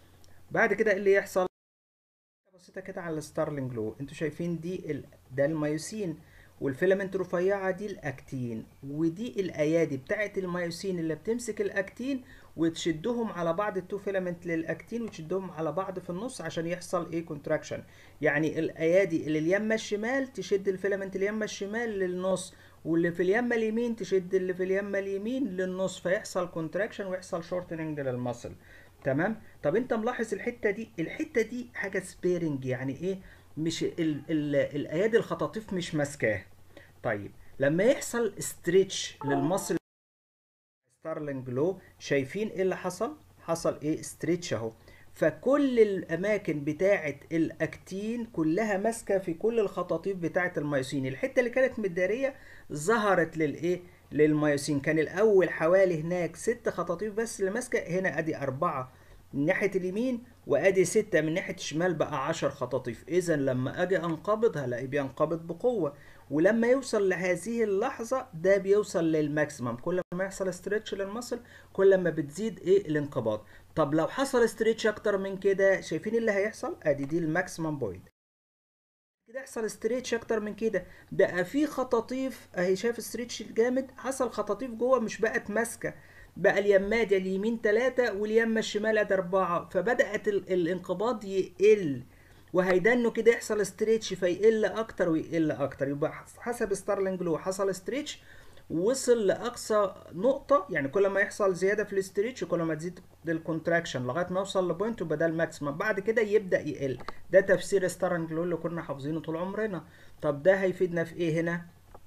بعد كده اللي يحصل بسيطه كده على الستارلينج لو انتوا شايفين دي ال... ده الميوسين والفيلامنت رفيعه دي الاكتين ودي الايادي بتاعه الميوسين اللي بتمسك الاكتين وتشدهم على بعض التو فيلامنت للاكتين وتشدهم على بعض في النص عشان يحصل ايه كونتراكشن يعني الايادي اللي اليمه الشمال تشد الفيلامنت اليمه الشمال للنص واللي في اليمه اليمين تشد اللي في اليمه اليمين للنص فيحصل كونتراكشن ويحصل شورتنج للمسل تمام طب انت ملاحظ الحته دي الحته دي حاجه سبيرنج يعني ايه مش ال ال الايادي الخطاطيف مش ماسكاه طيب لما يحصل ستريتش للمصل ستارلينج لو شايفين ايه اللي حصل حصل ايه ستريتش اهو فكل الاماكن بتاعه الاكتين كلها ماسكه في كل الخطاطيف بتاعه الميوسين الحته اللي كانت متداريه ظهرت للايه للميوسين كان الاول حوالي هناك ست خطاطيف بس اللي ماسكه هنا ادي اربعه من ناحيه اليمين وادي ستة من ناحيه الشمال بقى عشر خطاطيف اذا لما اجي انقبض هلاقي بينقبض بقوه ولما يوصل لهذه اللحظه ده بيوصل للماكسيمم كل ما يحصل استرتش للمصل كل ما بتزيد ايه الانقباض طب لو حصل استرتش اكتر من كده شايفين اللي هيحصل ادي دي الماكسيمم بوينت كده يحصل استريتش اكتر من كده بقى في خطاطيف اهي شايف استريتش الجامد حصل خطاطيف جوه مش بقت ماسكه بقى اليمه دي اليمين ثلاثة واليمة الشمال ادي أربعة فبدأت ال الانقباض يقل وهيدنه كده يحصل ستريتش فيقل أكتر ويقل أكتر يبقى حسب ستارلينج لو حصل ستريتش وصل لأقصى نقطة يعني كل ما يحصل زيادة في الاستريتش كل ما تزيد الكونتراكشن لغاية ما يوصل لبوينت وبقى ده الماكسيمم بعد كده يبدأ يقل ده تفسير ستارلينج لو اللي كنا حافظينه طول عمرنا طب ده هيفيدنا في إيه هنا؟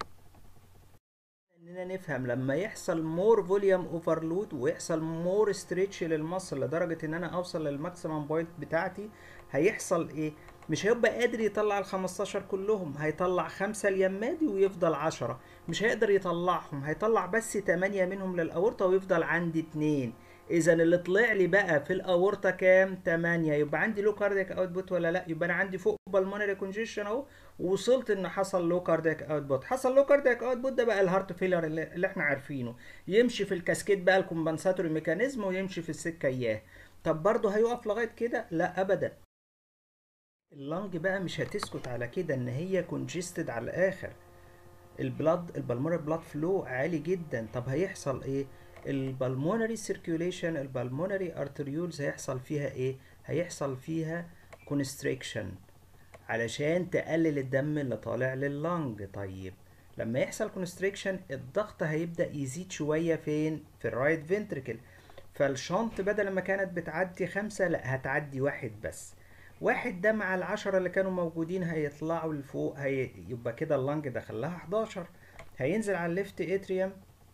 اننا نفهم لما يحصل مور فوليوم اوفرلود ويحصل مور ستريتش للمصل لدرجه ان انا اوصل للماكسيمم بوينت بتاعتي هيحصل ايه مش هيبقى قادر يطلع ال 15 كلهم هيطلع خمسة اليمادي ويفضل عشرة مش هيقدر يطلعهم هيطلع بس تمانية منهم للأورطة ويفضل عندي اتنين إذا اللي طلع لي بقى في الأورطة كام؟ تمانية يبقى عندي لو كاردياك أوتبوت ولا لأ؟ يبقى أنا عندي فوق بالمونري كونجيشن أهو ووصلت إن حصل لو كاردياك أوتبوت، حصل لو كاردياك أوتبوت ده بقى الهارت فيلر اللي, اللي إحنا عارفينه، يمشي في الكاسكيد بقى الكومبنساتوري ميكانيزم ويمشي في السكة إياه. طب برضه هيقف لغاية كده؟ لأ أبدا. اللنج بقى مش هتسكت على كده إن هي كونجستد على الآخر. البلاد البلمونري بلاد فلو عالي جدا، طب هيحصل إيه؟ البلمونري سيركيوليشن البلمونري ارتريولز هيحصل فيها ايه هيحصل فيها كونستريكشن علشان تقلل الدم اللي طالع لللنج طيب لما يحصل كونستريكشن الضغط هيبدا يزيد شويه فين في الرايت فنتريكل فالشنط بدل ما كانت بتعدي خمسة لا هتعدي واحد بس واحد ده مع العشرة اللي كانوا موجودين هيطلعوا لفوق هي... يبقى كده اللنج دخلها 11 هينزل على الليفت اتريوم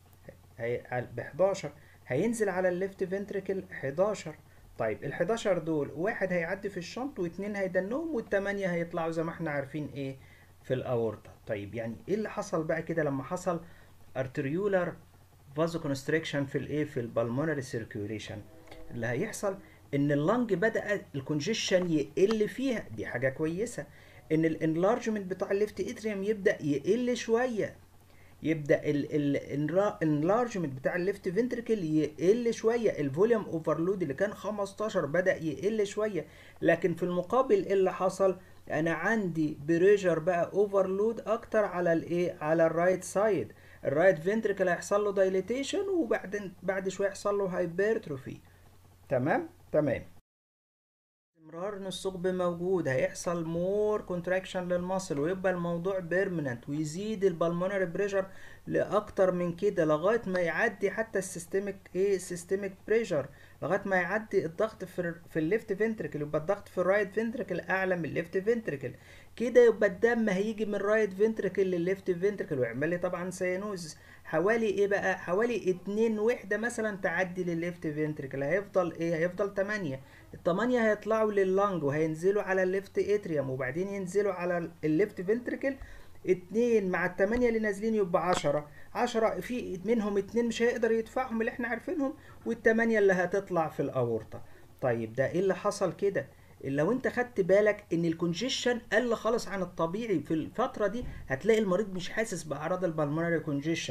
هي ب 11 هينزل على الليفت فنتريكل 11 طيب ال 11 دول واحد هيعدي في الشنط واثنين هيدنهم والثمانية هيطلعوا زي ما احنا عارفين ايه في الاورطة طيب يعني ايه اللي حصل بقى كده لما حصل ارتريولار فازوكونستريكشن في الايه في البلمونري سيركيوليشن اللي هيحصل ان اللنج بدا الكونجيشن يقل فيها دي حاجه كويسه ان الانلارجمنت بتاع الليفت اتريوم يبدا يقل شويه يبدا الانلارجمنت بتاع الليفت فنتريكل يقل شويه الفوليوم اوفرلود اللي كان 15 بدا يقل شويه لكن في المقابل ايه اللي حصل انا عندي بريشر بقى اوفرلود اكتر على الايه على الرايت سايد الرايت فنتريكل هيحصل له دايليتيشن وبعدين بعد شويه يحصل له هايبرتروفي تمام تمام استمرار ان الثقب موجود هيحصل مور كونتراكشن للمصل ويبقى الموضوع بيرمننت ويزيد البلمونري بريشر لاكتر من كده لغايه ما يعدي حتى السيستميك ايه سيستميك بريشر لغايه ما يعدي الضغط في في الليفت فنتريكل يبقى الضغط في الرايت فنتريكل اعلى من الليفت فنتريكل كده يبقى الدم هيجي من الرايت فنتريكل للليفت فنتريكل ويعمل لي طبعا سيانوز حوالي ايه بقى حوالي اتنين وحده مثلا تعدي للليفت فنتريكل هيفضل ايه هيفضل تمانية التمانية هيطلعوا لللنج وهينزلوا على الليفت اتريوم وبعدين ينزلوا على الليفت فنتريكل اتنين مع التمانية اللي نازلين يبقى عشرة عشرة في منهم اتنين مش هيقدر يدفعهم اللي احنا عارفينهم والتمانية اللي هتطلع في الأورطة طيب ده ايه اللي حصل كده لو انت خدت بالك ان الكونجيشن قل خالص عن الطبيعي في الفترة دي هتلاقي المريض مش حاسس بأعراض البلمونري كونجيشن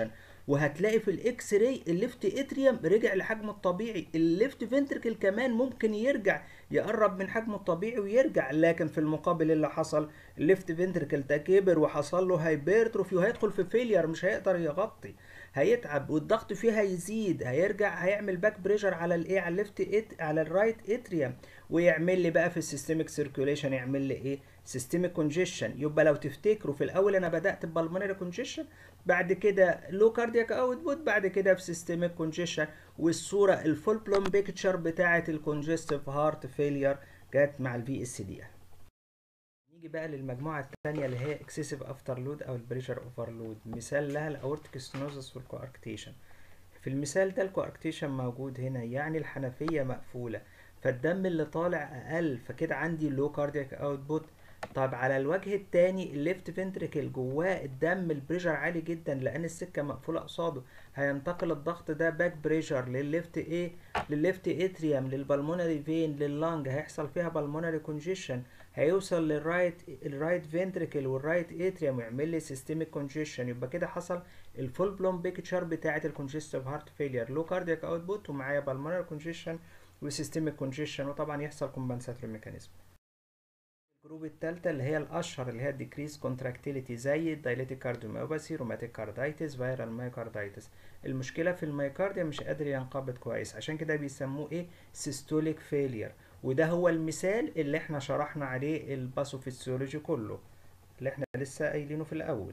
وهتلاقي في الاكس راي الليفت اتريوم رجع لحجمه الطبيعي الليفت فنتركل كمان ممكن يرجع يقرب من حجمه الطبيعي ويرجع لكن في المقابل اللي حصل الليفت فنتركل ده كبر وحصل له هايبرتروفي وهيدخل في فيلير مش هيقدر يغطي هيتعب والضغط فيه هيزيد هيرجع هيعمل باك بريشر على الايه على الليفت ات على الرايت اتريوم ويعمل لي بقى في السيستميك سيركيوليشن يعمل لي ايه سيستميك كونجيشن يبقى لو تفتكروا في الاول انا بدات بالمونري كونجيشن بعد كده لو كاردياك اوتبوت بعد كده في سيستميك كونجيشن والصوره الفول بلوم بيكتشر بتاعه الكونجستيف هارت فيلير جت مع الفي اس دي نيجي بقى للمجموعه الثانيه اللي هي اكسسيف افتر لود او البريشر اوفرلود مثال لها الاورتيك ستينوزس والكواركتيشن في المثال ده الكواركتيشن موجود هنا يعني الحنفيه مقفوله فالدم اللي طالع اقل فكده عندي لو كاردياك اوتبوت طب على الوجه التاني الليفت فنتريكل جواه الدم البريشر عالي جدا لان السكه مقفوله قصاده هينتقل الضغط ده باك بريشر للليفت ايه للليفت اتريوم للبلمونري فين لللنج هيحصل فيها بالمونري كونجيشن هيوصل للرايت الرايت فنتريكل والرايت اتريوم ويعمل لي سيستميك كونجيشن يبقى كده حصل الفول بلوم بيكتشر بتاعه الكونجستيف هارت فيلير لو كاردياك اوتبوت ومعايا بالمونري كونجيشن وسيستميك كونجيشن وطبعا يحصل كومبنساتوري ميكانيزم الجروب الثالثة اللي هي الأشهر اللي هي الديكريز كونتراكتيليتي زي الدايليتيك كارديوميوباثي روماتيك كاردايتس فيرال مايوكاردايتس المشكلة في المايوكارديا مش قادر ينقبض كويس عشان كده بيسموه ايه سيستوليك فيلير وده هو المثال اللي احنا شرحنا عليه الباثوفيسيولوجي كله اللي احنا لسه قايلينه في الأول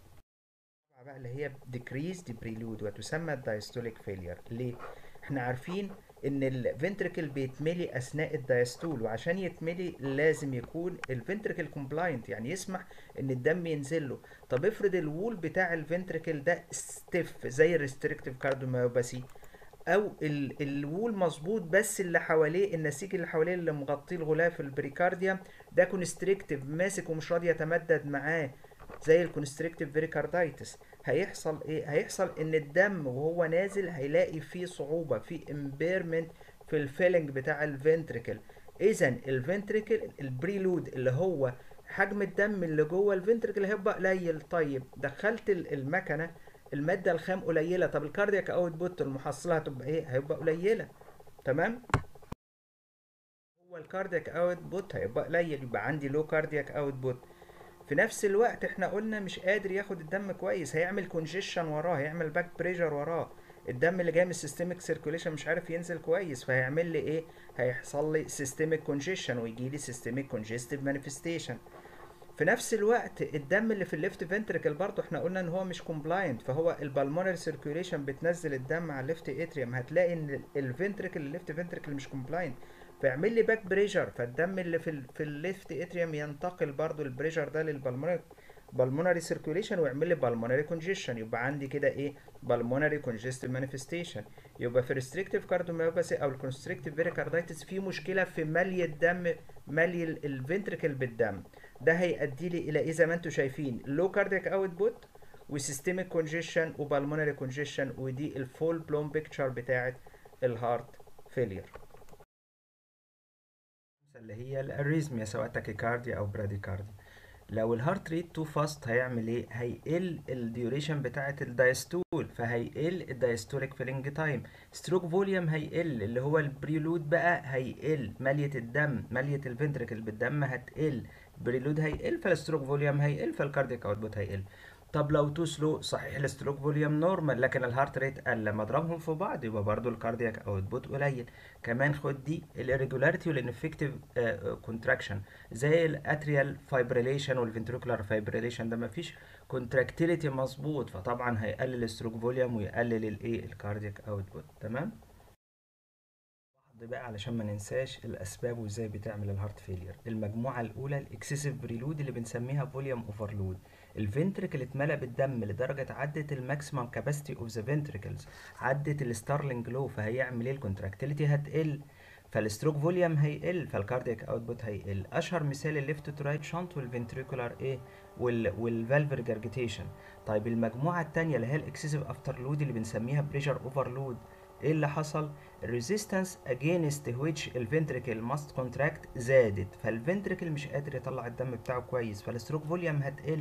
بقى اللي هي decreased prelude وتسمى الدايستوليك فيلير ليه؟ احنا عارفين ان الفنتركل بيتملي اثناء الدايستول وعشان يتملي لازم يكون الفنتركل كومبلاينت يعني يسمح ان الدم ينزل له طب افرض الوول بتاع الفنتركل ده ستيف زي الريستريكتيف كارديوميوباثي او ال الوول مظبوط بس اللي حواليه النسيج اللي حواليه اللي مغطيه الغلاف البريكارديوم ده كونستريكتيف ماسك ومش راضي يتمدد معاه زي الكونستريكتيف بريكاردايتس هيحصل ايه هيحصل ان الدم وهو نازل هيلاقي فيه صعوبة في امبيرمنت في الفيلنج بتاع الفنتريكل اذا الفنتريكل البريلود اللي هو حجم الدم اللي جوه الفنتريكل هيبقى قليل طيب دخلت المكنه الماده الخام قليله طب الكاردياك اوت بوت المحصله هتبقى ايه هيبقى قليله تمام هو الكاردياك اوت بوت هيبقى قليل يبقى عندي لو كاردياك اوت بوت في نفس الوقت احنا قلنا مش قادر ياخد الدم كويس هيعمل كونجيشن وراه هيعمل باك بريشر وراه الدم اللي جاي من السيستميك سيركوليشن مش عارف ينزل كويس فهيعمل لي ايه هيحصل لي سيستميك كونجيشن ويجي لي سيستميك كونجستيف مانيفستيشن في نفس الوقت الدم اللي في الليفت فنتريكل برضه احنا قلنا ان هو مش كومبلاينت فهو البالمونري سيركيوليشن بتنزل الدم على الليفت اتريوم هتلاقي ان الفنتريكل الليفت فنتريكل مش كومبلاينت فيعمل لي باك بريشر فالدم اللي في ال في الليفت اتريوم ينتقل برضو البريشر ده للبلمونري بالمونري سيركيوليشن ويعمل لي بالمونري كونجيشن يبقى عندي كده ايه بالمونري كونجستيف مانيفستيشن يبقى في ريستريكتيف كارديوميوباثي او الكونستريكتيف فيريكاردايتس في مشكله في ملي الدم ملي الفنتريكل بالدم ده هيؤدي لي الى ايه زي ما انتم شايفين لو كاردياك اوت بوت وسيستميك كونجيشن وبالمونري كونجيشن ودي الفول بلوم بيكتشر بتاعه الهارت فيلير اللي هي الاريزميا سواء تاكيكارديا او براديكارديا لو الهارت ريت تو فاست هيعمل ايه هيقل الديوريشن بتاعه الدايستول فهيقل الدايستوليك فيلنج تايم ستروك فوليوم هيقل اللي هو البريلود بقى هيقل ماليه الدم ماليه الفنتركل بالدم هتقل بريلود هيقل فالستروك فوليوم هيقل فالكاردياك اوتبوت هيقل طب لو تو سلو صحيح الستروك فوليوم نورمال لكن الهارت ريت قل لما اضربهم في بعض يبقى برضو الكاردياك اوتبوت قليل كمان خد دي الirregularity والانفكتيف كونتراكشن زي الاتريال فايبريليشن والفنتريكولار فايبريليشن ده مفيش كونتراكتيليتي مظبوط فطبعا هيقلل الستروك فوليوم ويقلل الايه الكاردياك اوتبوت تمام بقى علشان ما ننساش الاسباب وازاي بتعمل الهارت فيلير المجموعه الاولى الاكسسيف بريلود اللي بنسميها فوليوم اوفرلود الفنتركل اتملى بالدم لدرجه عدت الماكسيمم كاباسيتي اوف ذا فنتركلز عدت الستارلينج لو فهيعمل ايه الكونتراكتيليتي هتقل فالستروك فوليوم هيقل فالكاردياك اوتبوت هيقل اشهر مثال الليفت تو رايت شانت والفنتريكولار ايه وال والفالف ريجرجيتيشن طيب المجموعه الثانيه اللي هي الاكسسيف افتر لود اللي بنسميها بريشر اوفرلود ايه اللي حصل الريزيستنس اجينست which الفنتريكل ماست كونتراكت زادت فالفنتريكل مش قادر يطلع الدم بتاعه كويس فالستروك فوليوم هتقل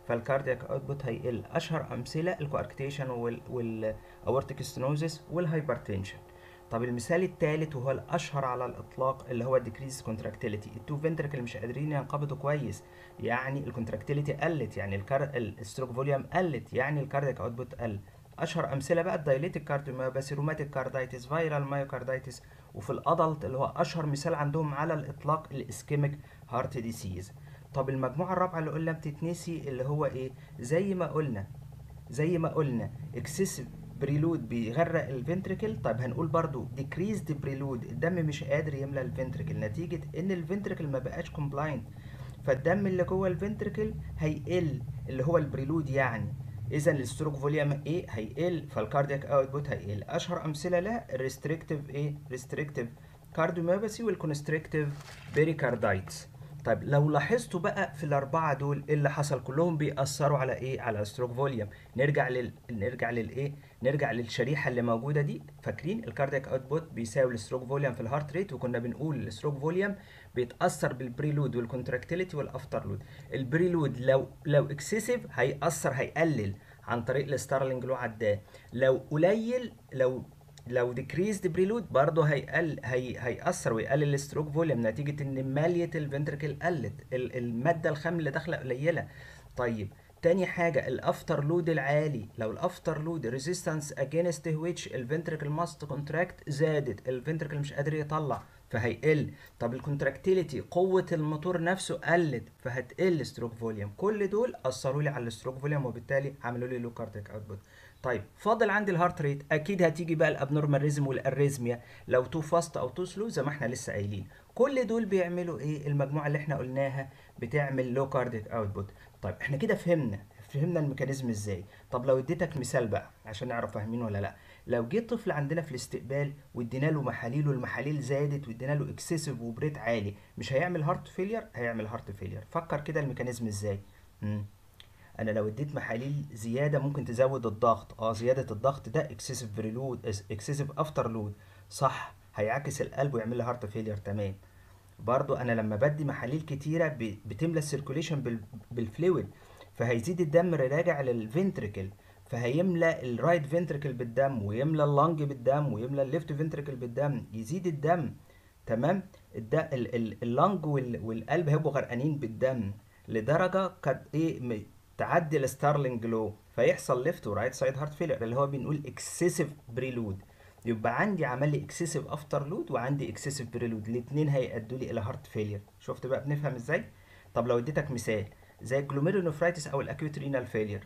فالكاردياك اوتبوت هيقل اشهر امثله الكواركتيشن والاورتيك ستينوزيس والهايبرتنشن طب المثال الثالث وهو الاشهر على الاطلاق اللي هو الديكريز كونتراكتيليتي التو فنتركل مش قادرين ينقبضوا كويس يعني الكونتراكتيليتي قلت يعني الكار... الستروك فوليوم قلت يعني الكاردياك اوتبوت قل اشهر امثله بقى الدايليتيك كارديوميوباثي روماتيك كاردايتس فايرال مايوكاردايتس وفي الادلت اللي هو اشهر مثال عندهم على الاطلاق الاسكيميك هارت ديسيز طب المجموعه الرابعه اللي قلنا بتتنسي اللي هو ايه زي ما قلنا زي ما قلنا اكسسيف بريلود بيغرق الفنتريكل طيب هنقول برضو decreased بريلود الدم مش قادر يملى الفنتريكل نتيجة ان الفنتريكل ما بقاش كومبلاينت فالدم اللي جوه الفنتريكل هيقل اللي هو البريلود يعني اذا الستروك فوليوم ايه هيقل فالكاردياك اوتبوت هيقل اشهر امثله لها الريستريكتيف ايه ريستريكتيف كارديوميوباثي والكونستريكتيف بيريكاردايتس طيب لو لاحظتوا بقى في الاربعه دول ايه اللي حصل كلهم بيأثروا على ايه على الستروك فوليوم نرجع لل نرجع للايه نرجع للشريحه اللي موجوده دي فاكرين الكاردياك اوتبوت بيساوي الستروك فوليوم في الهارت ريت وكنا بنقول الستروك فوليوم بيتاثر بالبريلود والكونتراكتيليتي والافتر لود البريلود لو لو اكسسيف هيأثر هيقلل عن طريق الستارلينج لو عداه لو قليل لو لو ديكريزد بريلود برضه هيقل هي هيأثر ويقلل الستروك فوليوم نتيجة ان مالية الفنتركل قلت المادة الخام اللي داخلة قليلة طيب تاني حاجة الافتر لود العالي لو الافتر لود ريزيستنس اجينست which الفنتركل ماست كونتراكت زادت الفنتركل مش قادر يطلع فهيقل طب الكونتراكتيليتي قوة الموتور نفسه قلت فهتقل ستروك فوليوم كل دول اثروا لي على الستروك فوليوم وبالتالي عملوا لي لو كاردياك اوتبوت طيب فاضل عندي الهارت ريت اكيد هتيجي بقى الابنورمال ريزم والاريزميا لو تو فاست او تو سلو زي ما احنا لسه قايلين كل دول بيعملوا ايه المجموعه اللي احنا قلناها بتعمل لو كاردياك اوتبوت طيب احنا كده فهمنا فهمنا الميكانيزم ازاي طب لو اديتك مثال بقى عشان نعرف فاهمين ولا لا لو جه طفل عندنا في الاستقبال وادينا له محاليل والمحاليل زادت وادينا له اكسسيف وبريت عالي مش هيعمل هارت فيلير هيعمل هارت فيلير فكر كده الميكانيزم ازاي مم. انا لو اديت محاليل زياده ممكن تزود الضغط اه زياده الضغط ده اكسسيف بريلود اكسسيف افتر لود صح هيعكس القلب ويعمل لي هارت فيلير تمام برضو انا لما بدي محاليل كتيره بتملى السيركوليشن بالفلويد فهيزيد الدم راجع للفنتريكل فهيملى الرايت فنتريكل بالدم ويملى اللنج بالدم ويملى الليفت فنتريكل بالدم يزيد الدم تمام الد... اللنج والقلب هيبقوا غرقانين بالدم لدرجه قد ايه تعدي الستارلينج لو فيحصل ليفت ورايت سايد هارت فيلر اللي هو بنقول اكسسيف بريلود يبقى عندي عمل لي اكسسيف افتر لود وعندي اكسسيف بريلود الاثنين هيأدوا لي الى هارت فيلير شفت بقى بنفهم ازاي طب لو اديتك مثال زي الجلوميرونوفرايتس او الاكيوت رينال فيلير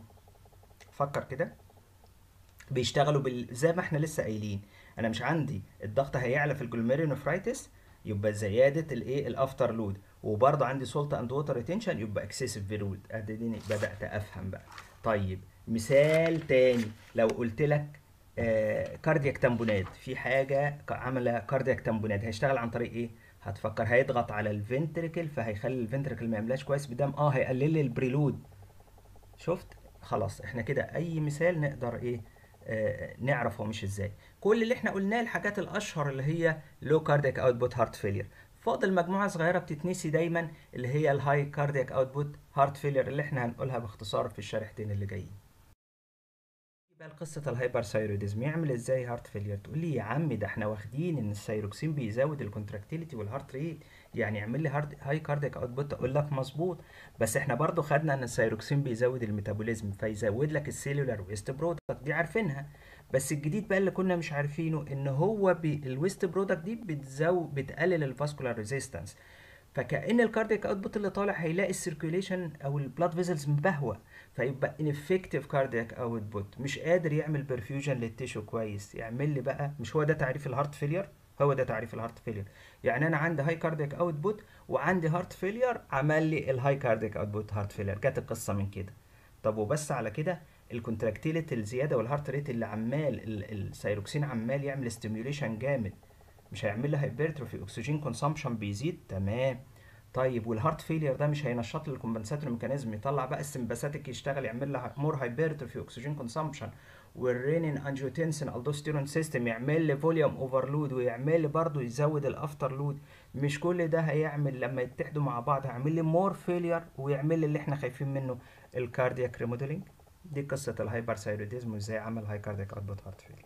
فكر كده بيشتغلوا بال... زي ما احنا لسه قايلين انا مش عندي الضغط هيعلى في الجلوميرونوفرايتس يبقى زياده الايه الافتر لود وبرضه عندي سولت اند ووتر ريتنشن يبقى اكسسيف فيرود اديني بدات افهم بقى طيب مثال تاني لو قلت لك آه كاردياك تامبونات في حاجه عامله كاردياك تامبونات هيشتغل عن طريق ايه هتفكر هيضغط على الفنتريكل فهيخلي الفنتريكل ما يملاش كويس بدم اه هيقلل لي البريلود شفت خلاص احنا كده اي مثال نقدر ايه آه نعرف هو مش ازاي كل اللي احنا قلناه الحاجات الاشهر اللي هي لو كاردياك اوتبوت هارت فيلير فاضل مجموعه صغيره بتتنسي دايما اللي هي الهاي كاردياك اوتبوت هارت فيلير اللي احنا هنقولها باختصار في الشريحتين اللي جايين بقى قصة الهايبرثايروديزم يعمل ازاي هارت فيلير تقول لي يا عم ده احنا واخدين ان الثايروكسين بيزود الكونتراكتيليتي والهارت ريت يعني يعمل لي هارد هاي كاردياك اوتبوت اقول لك مظبوط بس احنا برضو خدنا ان الثايروكسين بيزود الميتابوليزم فيزود لك السيلولار ويست برودكت دي عارفينها بس الجديد بقى اللي كنا مش عارفينه ان هو بي الويست برودكت دي بتزود بتقلل الفاسكولار ريزيستنس فكأن الكاردياك اوتبوت اللي طالع هيلاقي السيركيوليشن او البلاد فيزلز مبهوه فيبقى ineffective كاردياك اوتبوت مش قادر يعمل برفيوجن للتيشو كويس يعمل لي بقى مش هو ده تعريف الهارت فيلير هو ده تعريف الهارت فيلير يعني انا عندي هاي كاردياك اوتبوت وعندي هارت فيلير عمل لي الهاي كاردياك اوتبوت هارت فيلير جت القصه من كده طب وبس على كده الكونتراكتيليتي الزياده والهارت ريت اللي عمال الثايروكسين عمال يعمل ستيميوليشن جامد مش هيعمل لي هايبرتروفي اكسجين كونسامشن بيزيد تمام طيب والهارت فيلير ده مش هينشط لي الكومبنساتوري ميكانيزم يطلع بقى السمباثيك يشتغل يعمل لها مور هايبرتروفي اكسجين كونسامشن والرينين انجيوتنسين الدوستيرون سيستم يعمل لي فوليوم اوفرلود ويعمل لي برضه يزود الافتر لود مش كل ده هيعمل لما يتحدوا مع بعض هيعمل لي مور فيلير ويعمل لي اللي احنا خايفين منه الكاردياك ريموديلنج دي قصة الهايبرثايروديزم وازاي عمل هاي كاردياك اوتبوت هارت فيلير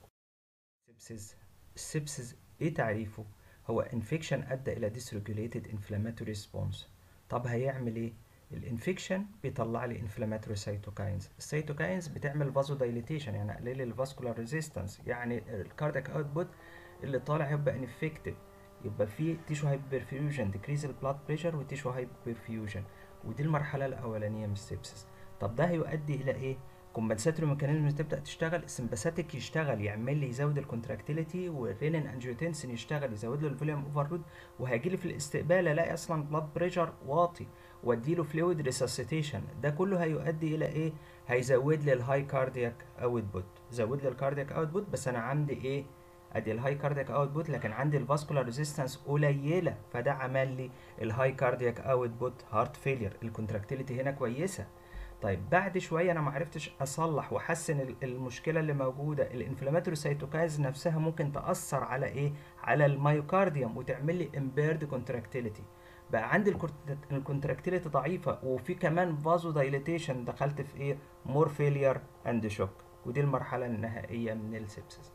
سيبسز السيبسز ايه تعريفه هو انفكشن ادى الى dysregulated inflammatory response طب هيعمل ايه الانفكشن بيطلع لي انفلاماتوري سيتوكاينز السيتوكاينز بتعمل فازو دايليتيشن يعني قلل الفاسكولار ريزيستنس يعني الكاردياك اوتبوت اللي طالع هيبقى انفكتد يبقى في تيشو هايبرفيوجن ديكريز البلاد بريشر وتيشو هايبرفيوجن ودي المرحله الاولانيه من السيبسس طب ده هيؤدي الى ايه كومبنساتوري ميكانيزم تبدا تشتغل السمباثيك يشتغل يعمل لي يزود الكونتراكتيليتي والرينين انجيوتنسين يشتغل يزود له الفوليوم اوفرلود وهيجي لي في الاستقبال الاقي اصلا بلاد بريشر واطي وادي له فلويد ريسسيتيشن ده كله هيؤدي الى ايه هيزود لي الهاي كاردياك اوتبوت زود لي الكاردياك اوتبوت بس انا عندي ايه ادي الهاي كاردياك اوتبوت لكن عندي الفاسكولار ريزيستنس قليله فده عمل لي الهاي كاردياك اوتبوت هارت فيلير الكونتراكتيليتي هنا كويسه طيب بعد شويه انا ما عرفتش اصلح واحسن المشكله اللي موجوده الانفلاماتوري سيتوكايز نفسها ممكن تاثر على ايه على الميوكارديوم وتعمل لي امبيرد كونتراكتيليتي بقى عندي الكونتراكتيليتي ضعيفه وفي كمان فازو دايليتيشن دخلت في ايه مور فيلير اند شوك ودي المرحله النهائيه من السبسس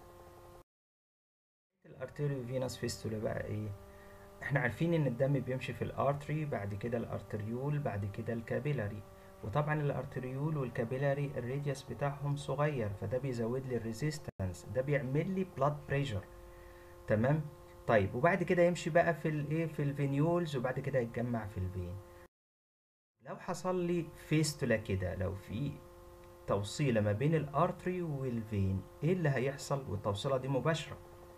الارتيريو فينوس فيستولا بقى ايه احنا عارفين ان الدم بيمشي في الارتري بعد كده الارتريول بعد كده الكابيلاري وطبعا الارتريول والكابيلاري الراديوس بتاعهم صغير فده بيزود لي الريزيستنس ده بيعمل لي بلاد بريشر تمام طيب وبعد كده يمشي بقى في الايه في الفينيولز وبعد كده يتجمع في الفين لو حصل لي فيستولا كده لو في توصيله ما بين الارتري والفين ايه اللي هيحصل والتوصيله دي مباشره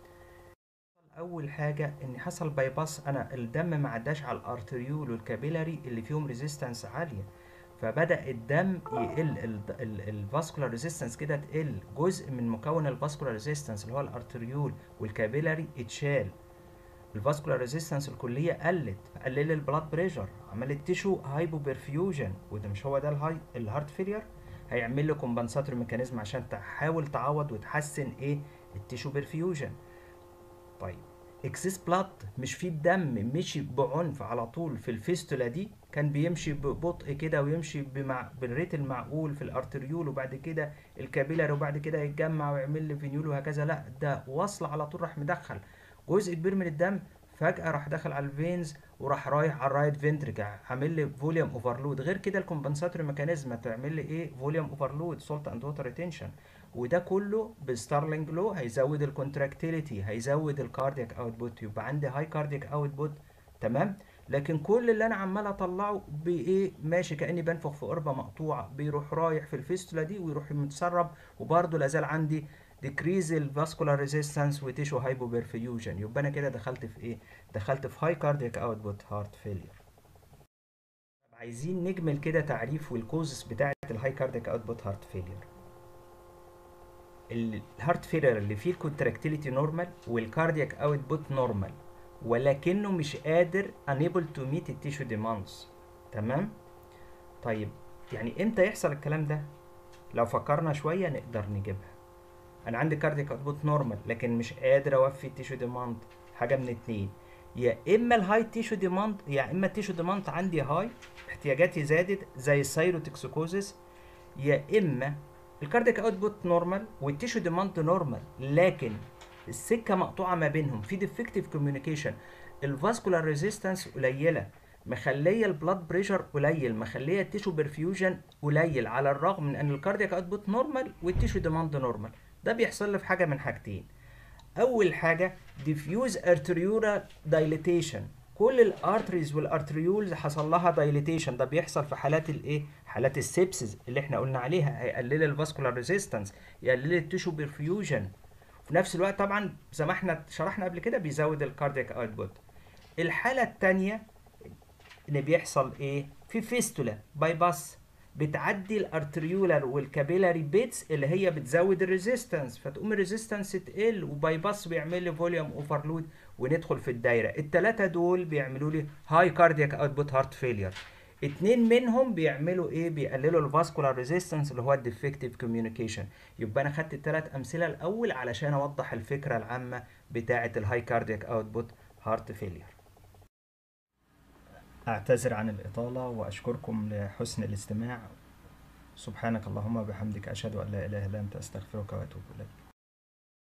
اول حاجه ان حصل باي باس انا الدم ما عداش على الارتريول والكابيلاري اللي فيهم ريزيستنس عاليه فبدا الدم يقل الفاسكولار ريزيستنس كده تقل جزء من مكون الفاسكولار ريزيستنس اللي هو الارتريول والكابيلاري اتشال الفاسكولار ريزيستنس الكليه قلت قلل البلاد بريشر عملت تيشو هايبو برفيوجن وده مش هو ده الهاي الهارت فيلير هيعمل له كومبنساتوري ميكانيزم عشان تحاول تعوض وتحسن ايه التيشو برفيوجن طيب اكسس بلاد مش فيه الدم مشي بعنف على طول في الفيستولا دي كان بيمشي ببطء كده ويمشي بمع... بالريت المعقول في الارتريول وبعد كده الكابيلاري وبعد كده يتجمع ويعمل لي فينيول وهكذا لا ده وصل على طول راح مدخل جزء كبير من الدم فجأة راح دخل على الفينز وراح رايح على الرايت فنتريكا عامل لي فوليوم اوفرلود غير كده الكومبنساتوري ميكانيزم تعمل لي ايه فوليوم اوفرلود سولت اند ووتر ريتنشن وده كله بالستارلينج لو هيزود الكونتراكتيليتي هيزود الكاردياك اوتبوت يبقى عندي هاي كاردياك اوتبوت تمام لكن كل اللي انا عمال اطلعه بايه ماشي كاني بنفخ في قربه مقطوعه بيروح رايح في الفيستولا دي ويروح متسرب وبرده لازال عندي decrease الفاسكولار ريزيستنس وتيشو هايبو برفيوجن يبقى انا كده دخلت في ايه دخلت في هاي كاردياك اوتبوت هارت فيلير عايزين نجمل كده تعريف والكوزس بتاعه الهاي كاردياك اوتبوت هارت فيلير الهارت فيلير اللي فيه الكونتراكتيليتي نورمال والكاردياك اوتبوت نورمال ولكنه مش قادر unable to meet التيشو demands تمام طيب يعني امتى يحصل الكلام ده لو فكرنا شويه نقدر نجيبها انا عندي كاردياك اوتبوت نورمال لكن مش قادر اوفي التيشو ديماند حاجه من اتنين يا اما الهاي تيشو ديماند يا اما التيشو ديماند عندي هاي احتياجاتي زادت زي السايروتكسيكوزيس يا اما الكاردياك اوتبوت نورمال والتيشو ديماند نورمال لكن السكه مقطوعه ما بينهم في ديفكتيف كوميونيكيشن الفاسكولار ريزيستنس قليله مخليه البلاد بريشر قليل مخليه التيشو برفيوجن قليل على الرغم من ان الكاردياك اوتبوت نورمال والتيشو ديماند نورمال ده بيحصل لي في حاجه من حاجتين اول حاجه ديفيوز ارتريولا دايليتيشن كل الارتريز والارتريولز حصل لها دايليتيشن ده بيحصل في حالات الايه حالات السيبسز اللي احنا قلنا عليها هيقلل الفاسكولار ريزيستنس يقلل التيشو برفيوجن في نفس الوقت طبعا زي ما احنا شرحنا قبل كده بيزود الكاردياك اوتبوت الحاله الثانيه ان بيحصل ايه في فيستولا باي باس بتعدي الارتريولار والكابيلاري بيتس اللي هي بتزود الريزيستنس فتقوم الريزيستنس تقل وباي باس بيعمل لي فوليوم اوفرلود وندخل في الدايره الثلاثه دول بيعملوا لي هاي كاردياك اوتبوت هارت فيلير اتنين منهم بيعملوا ايه بيقللوا الفاسكولار ريزيستنس اللي هو الديفكتيف كوميونيكيشن يبقى انا خدت الثلاث امثله الاول علشان اوضح الفكره العامه بتاعه الهاي كاردياك اوتبوت هارت فيلير أعتذر عن الإطالة وأشكركم لحسن الاستماع سبحانك اللهم وبحمدك أشهد أن لا إله إلا أنت أستغفرك وأتوب إليك